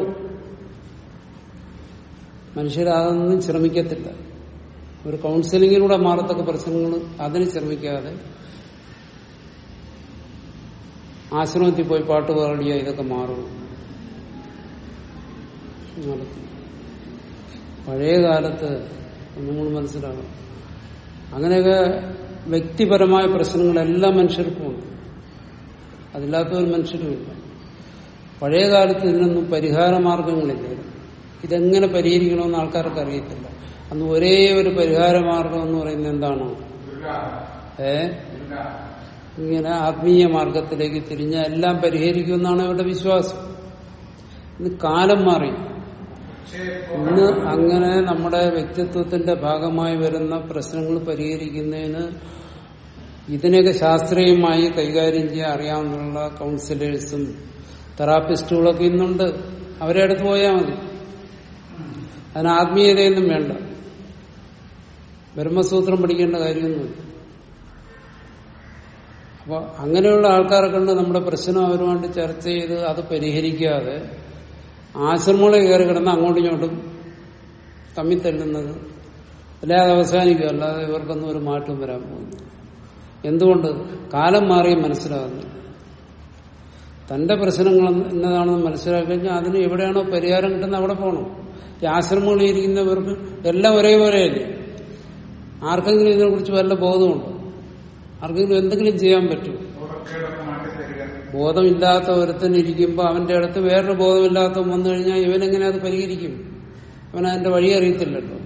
മനുഷ്യർ അതൊന്നും ശ്രമിക്കത്തില്ല ഒരു കൗൺസിലിങ്ങിലൂടെ മാറത്തക്ക പ്രശ്നങ്ങൾ അതിന് ശ്രമിക്കാതെ ആശ്രമത്തിൽ പോയി പാട്ട് പാടിയ ഇതൊക്കെ മാറും നടക്കും. പഴയ കാലത്ത് നമ്മൾ മനസ്സിലാകണം അങ്ങനെയൊക്കെ വ്യക്തിപരമായ പ്രശ്നങ്ങൾ എല്ലാ മനുഷ്യർക്കും ഉണ്ട് അതില്ലാത്ത ഒരു മനുഷ്യരുമില്ല പഴയ കാലത്ത് ഇതിനൊന്നും പരിഹാര മാർഗങ്ങളില്ല ഇതെങ്ങനെ പരിഹരിക്കണമെന്ന് ആൾക്കാർക്ക് അറിയത്തില്ല അന്ന് ഒരേ ഒരു പരിഹാര മാർഗം എന്ന് പറയുന്നത് എന്താണോ ദുർഗ ഏ ദുർഗ ഇങ്ങനെ ആത്മീയ മാർഗത്തിലേക്ക് തിരിഞ്ഞ എല്ലാം പരിഹരിക്കുമെന്നാണ് അവരുടെ വിശ്വാസം ഇന്ന് കാലം മാറി പക്ഷേ ഇന്ന് അങ്ങനെ നമ്മുടെ വ്യക്തിത്വത്തിന്റെ ഭാഗമായി വരുന്ന പ്രശ്നങ്ങൾ പരിഹരിക്കുന്നതിന് ഇതിനൊക്കെ ശാസ്ത്രീയമായി കൈകാര്യം ചെയ്യാൻ അറിയാവുന്ന കൗൺസിലേഴ്സും തെറാപ്പിസ്റ്റുകളൊക്കെ ഇന്നുണ്ട് അവരെ അടുത്ത് പോയാൽ മതി അതിന് ആത്മീയതയൊന്നും വേണ്ട ബ്രഹ്മസൂത്രം പഠിക്കേണ്ട കാര്യമൊന്നുമില്ല അപ്പൊ അങ്ങനെയുള്ള ആൾക്കാരെ കണ്ട് നമ്മുടെ പ്രശ്നം അവരുമായിട്ട് ചർച്ച ചെയ്ത് അത് പരിഹരിക്കാതെ ആശ്രമങ്ങളെ കയറി കിടന്ന് അങ്ങോട്ടും ഇങ്ങോട്ടും തമ്മിൽ തല്ലുന്നത് അല്ലാതെ അവസാനിക്കും അല്ലാതെ ഇവർക്കൊന്നും ഒരു മാറ്റം വരാൻ പോകുന്നു എന്തുകൊണ്ട് കാലം മാറി മനസ്സിലാകുന്നു തന്റെ പ്രശ്നങ്ങൾ എന്നതാണെന്ന് മനസ്സിലാക്കി കഴിഞ്ഞാൽ അതിന് എവിടെയാണോ പരിഹാരം കിട്ടുന്നത് അവിടെ പോകണം ഈ ആശ്രമങ്ങളിൽ ഇരിക്കുന്നവർക്ക് എല്ലാം ഒരേപോലെയല്ലേ ആർക്കെങ്കിലും ഇതിനെക്കുറിച്ച് വല്ല ബോധമുണ്ടോ ആർക്കെങ്കിലും എന്തെങ്കിലും ചെയ്യാൻ പറ്റുമോ ബോധക്കേടൊക്കെ മാറ്റി തരിക ബോധമില്ലാത്ത ഒരുത്തൻ ഇരിക്കുമ്പോൾ അവന്റെ അടുത്ത് വേറൊരു ബോധമില്ലാത്തവൻ വന്നു കഴിഞ്ഞാൽ ഇവനെങ്ങനെ അത് പരിഹരിക്കും അവൻ അതിന്റെ വഴി അറിയത്തില്ലല്ലോ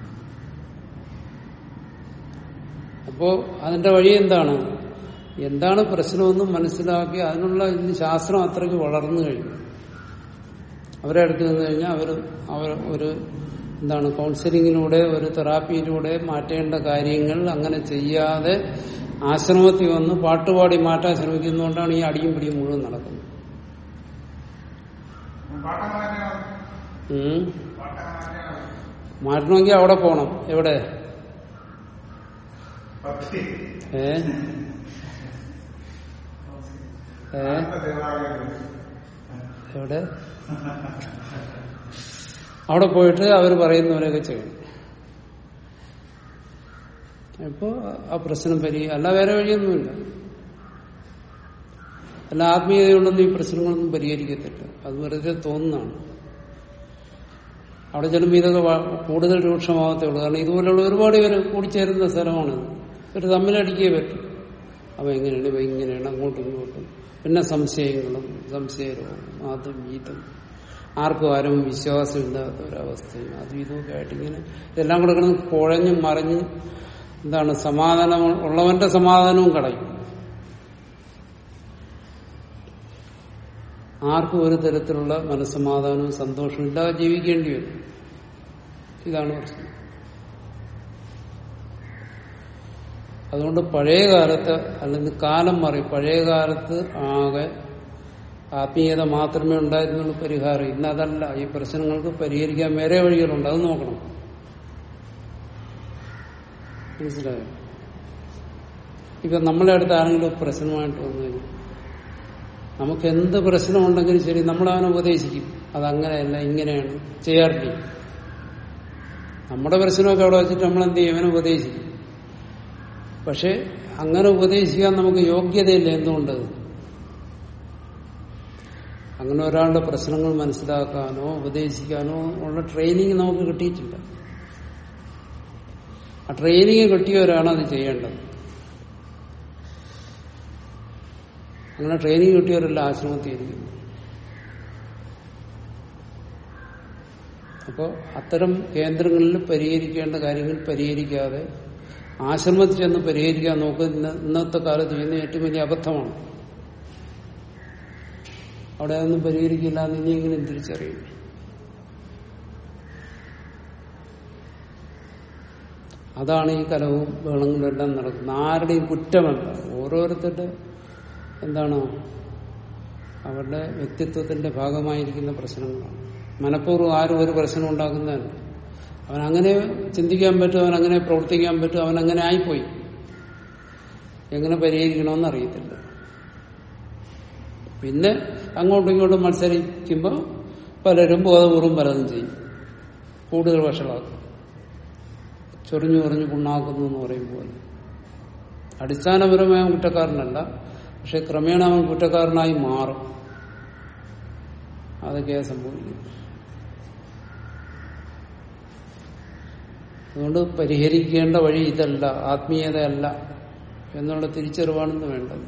അപ്പോ അതിന്റെ വഴി എന്താണ് എന്താണ് പ്രശ്നമെന്ന് മനസ്സിലാക്കി അതിനുള്ള ഇന്ന് ശാസ്ത്രം അത്രയ്ക്ക് വളർന്നു കഴിഞ്ഞു അവരെ അടുത്ത് നിന്ന് കഴിഞ്ഞാൽ അവർ അവർ ഒരു എന്താണ് കൗൺസിലിങ്ങിലൂടെ ഒരു തെറാപ്പിയിലൂടെ മാറ്റേണ്ട കാര്യങ്ങൾ അങ്ങനെ ചെയ്യാതെ ആശ്രമത്തിൽ വന്ന് പാട്ടുപാടി മാറ്റാൻ ശ്രമിക്കുന്നതുകൊണ്ടാണ് ഈ അടിയും പിടിയും മുഴുവൻ നടക്കുന്നത് പാട്ടം മാറ്റാൻ ഉം. പാട്ടം മാറ്റാൻ മാറ്റണമെങ്കിൽ അവിടെ പോണം എവിടെ പത്തി ഏ ഏ ദേവാലയത്തിൽ എവിടെ അവിടെ പോയിട്ട് അവർ പറയുന്നവരൊക്കെ ചെയ്യണം ഇപ്പോ ആ പ്രശ്നം പരി അല്ല വേറെ വഴിയൊന്നുമില്ല അല്ല ആത്മീയതയുണ്ടെന്ന് ഈ പ്രശ്നങ്ങളൊന്നും പരിഹരിക്കത്തില്ല അത് വെറുതെ തോന്നുന്നതാണ് അവിടെ ചെല്ലുമ്പോൾ ഇതൊക്കെ വ- കൂടുതൽ രൂക്ഷമാകത്തേ ഉള്ളൂ കാരണം ഇതുപോലുള്ള ഒരുപാട് പേര് കൂടിച്ചേരുന്ന സ്ഥലമാണിത് ഒരു തമ്മിലടിക്കേ പറ്റും അവ എങ്ങനെയാണ് ഇവ ഇങ്ങനെയാണ് അങ്ങോട്ടും ഇങ്ങോട്ടും പിന്നെ സംശയങ്ങളും സംശയവും അതും ഇതും ആർക്കും ആരും വിശ്വാസമില്ലാത്ത ഒരവസ്ഥയും അതും ഇതുമൊക്കെ ആയിട്ട് ഇങ്ങനെ ഇതെല്ലാം കൂടെ കിടന്ന് കുഴഞ്ഞും മറിഞ്ഞ് എന്താണ് സമാധാനം ഉള്ളവന്റെ സമാധാനവും കളയും ആർക്കും ഒരു തരത്തിലുള്ള മനസ്സമാധാനവും സന്തോഷവും ഇല്ലാതെ ജീവിക്കേണ്ടി വരും ഇതാണ് പ്രശ്നം അതുകൊണ്ട് പഴയ കാലത്ത് അല്ലെങ്കിൽ കാലം മാറി പഴയ കാലത്ത് ആകെ ആത്മീയത മാത്രമേ ഉണ്ടായിരുന്നുള്ളൂ പരിഹാരം ഇന്ന് അതല്ല ഈ പ്രശ്നങ്ങൾക്ക് പരിഹരിക്കാൻ വേറെ വഴികളുണ്ട് അത് നോക്കണം മനസ്സിലായോ ഇപ്പൊ നമ്മളെ അടുത്ത് ആരെങ്കിലും ഒരു പ്രശ്നമായിട്ട് വന്നു കഴിഞ്ഞാൽ നമുക്ക് എന്ത് പ്രശ്നമുണ്ടെങ്കിലും ശരി നമ്മളവനെ ഉപദേശിക്കും അതങ്ങനെയല്ല ഇങ്ങനെയാണ് ചെയ്യാറില്ല നമ്മുടെ പ്രശ്നമൊക്കെ അവിടെ വെച്ചിട്ട് നമ്മൾ എന്ത് ചെയ്യും അവനെ ഉപദേശിക്കും പക്ഷെ അങ്ങനെ ഉപദേശിക്കാൻ നമുക്ക് യോഗ്യതയില്ല എന്തുകൊണ്ട് അങ്ങനെ ഒരാളുടെ പ്രശ്നങ്ങൾ മനസ്സിലാക്കാനോ ഉപദേശിക്കാനോ ഉള്ള ട്രെയിനിങ് നമുക്ക് കിട്ടിയിട്ടില്ല ആ ട്രെയിനിങ് കിട്ടിയവരാണ് അത് ചെയ്യേണ്ടത് അങ്ങനെ ട്രെയിനിങ് കിട്ടിയവരല്ല ആശ്രമത്തിൽ ഇരിക്കുന്നു അപ്പോൾ അത്തരം കേന്ദ്രങ്ങളിൽ പരിഹരിക്കേണ്ട കാര്യങ്ങൾ പരിഹരിക്കാതെ ആശ്രമത്തിൽ ചെന്ന് പരിഹരിക്കാൻ നോക്കുന്ന ഇന്നത്തെ കാലത്ത് ചെയ്യുന്ന ഏറ്റവും വലിയ അബദ്ധമാണ് അവിടെ അതൊന്നും പരിഹരിക്കില്ല എന്ന് ഇനിയെങ്കിലും തിരിച്ചറിയും അതാണ് ഈ കലവും ബഹളങ്ങളും എല്ലാം നടക്കുന്നത് ആരുടെയും കുറ്റമല്ല ഓരോരുത്തരുടെ എന്താണ് അവരുടെ വ്യക്തിത്വത്തിന്റെ ഭാഗമായിരിക്കുന്ന പ്രശ്നങ്ങളാണ് മനഃപൂർവ്വം ആരും ഒരു പ്രശ്നം ഉണ്ടാക്കുന്നതല്ല അവൻ അങ്ങനെ ചിന്തിക്കാൻ പറ്റും അവൻ അങ്ങനെ പ്രവർത്തിക്കാൻ പറ്റും അവൻ അങ്ങനെ ആയിപ്പോയി എങ്ങനെ പരിഹരിക്കണമെന്ന് അറിയത്തില്ല പിന്നെ അങ്ങോട്ടും ഇങ്ങോട്ടും മത്സരിക്കുമ്പോൾ പലരും ബോധപൂർവം പലതും ചെയ്യും കൂടുതൽ വഷളാക്കും ചൊറിഞ്ഞു ചൊറിഞ്ഞു പുണ്ണാക്കുന്നു എന്ന് പറയും പോലെ അടിസ്ഥാനപരമായ അവൻ കുറ്റക്കാരനല്ല പക്ഷെ ക്രമേണ അവൻ കുറ്റക്കാരനായി മാറും അതൊക്കെയാ സംഭവിക്കും അതുകൊണ്ട് പരിഹരിക്കേണ്ട വഴി ഇതല്ല ആത്മീയതയല്ല എന്നുള്ള തിരിച്ചറിവാണെന്ന് വേണ്ടത്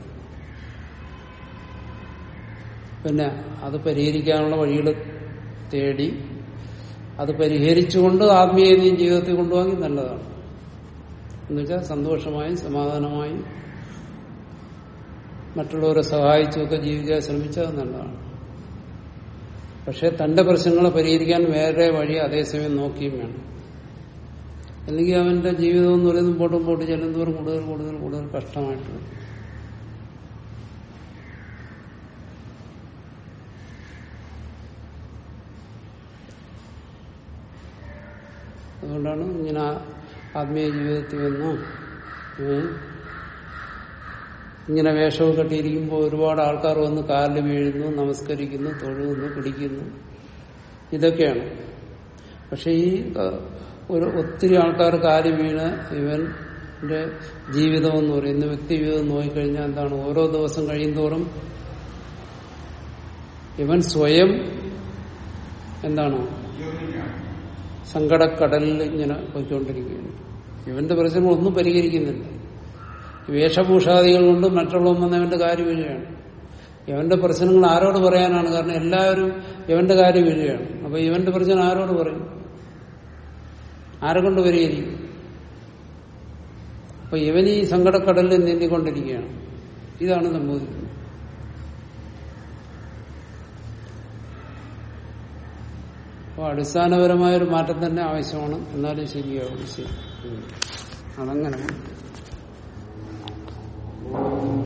പിന്നെ അത് പരിഹരിക്കാനുള്ള വഴികൾ തേടി അത് പരിഹരിച്ചുകൊണ്ട് ആത്മീയതയും ജീവിതത്തിൽ കൊണ്ടുപോകി നല്ലതാണ് എന്നുവെച്ചാൽ സന്തോഷമായും സമാധാനമായും മറ്റുള്ളവരെ സഹായിച്ചുമൊക്കെ ജീവിക്കാൻ ശ്രമിച്ചാൽ നല്ലതാണ് പക്ഷെ തന്റെ പ്രശ്നങ്ങളെ പരിഹരിക്കാൻ വേറെ വഴി അതേസമയം നോക്കിയും വേണം അല്ലെങ്കിൽ അവന്റെ ജീവിതം എന്ന് പറയുന്നത് മുമ്പോട്ട് മുമ്പോട്ട് ചെല്ലുന്നവർ കൂടുതൽ കൂടുതൽ കൂടുതൽ കഷ്ടമായിട്ട് വരും അതുകൊണ്ടാണ് ഇങ്ങനെ ആത്മീയ ജീവിതത്തിൽ വന്ന് ഏ, ഇങ്ങനെ വേഷവും കെട്ടിയിരിക്കുമ്പോൾ ഒരുപാട് ആൾക്കാർ വന്ന് കാലിൽ വീഴുന്നു നമസ്കരിക്കുന്നു തൊഴുന്നു പിടിക്കുന്നു ഇതൊക്കെയാണ് പക്ഷെ ഈ ഏഹ്, ഒരു ഒത്തിരി ആൾക്കാർ കാല് വീണ് ഇവന്റെ ജീവിതം എന്ന് പറയുന്ന വ്യക്തി ജീവിതം നോക്കിക്കഴിഞ്ഞാൽ എന്താണ് ഓരോ ദിവസം കഴിയുന്തോറും ഇവൻ സ്വയം എന്താണ് ജീർണിക്കുകയാണ് സങ്കടക്കടലിൽ ഇങ്ങനെ പോയിക്കൊണ്ടിരിക്കുകയാണ് ഇവന്റെ പ്രശ്നം ഒന്നും പരിഹരിക്കുന്നില്ല ഈ വേഷഭൂഷാദികൾ കൊണ്ട് മറ്റുള്ളവൻ വന്നവന്റെ കാര്യം വീഴുകയാണ് ഇവന്റെ പ്രശ്നങ്ങൾ ആരോട് പറയാനാണ് കാരണം എല്ലാവരും ഇവന്റെ കാര്യം വീഴുകയാണ് അപ്പൊ ഇവന്റെ പ്രശ്നം ആരോട് പറയും ആരെ കൊണ്ട് പരിഹരിക്കും അപ്പൊ ഇവൻ ഈ സങ്കടക്കടലിൽ നീന്തിക്കൊണ്ടിരിക്കുകയാണ് ഇതാണ് സംഭവിക്കുന്നത് അപ്പോൾ അടിസ്ഥാനപരമായ ഒരു മാറ്റം തന്നെ ആവശ്യമാണ് എന്നാലും ശരിയാവും ശരി ഉം. അതങ്ങനെ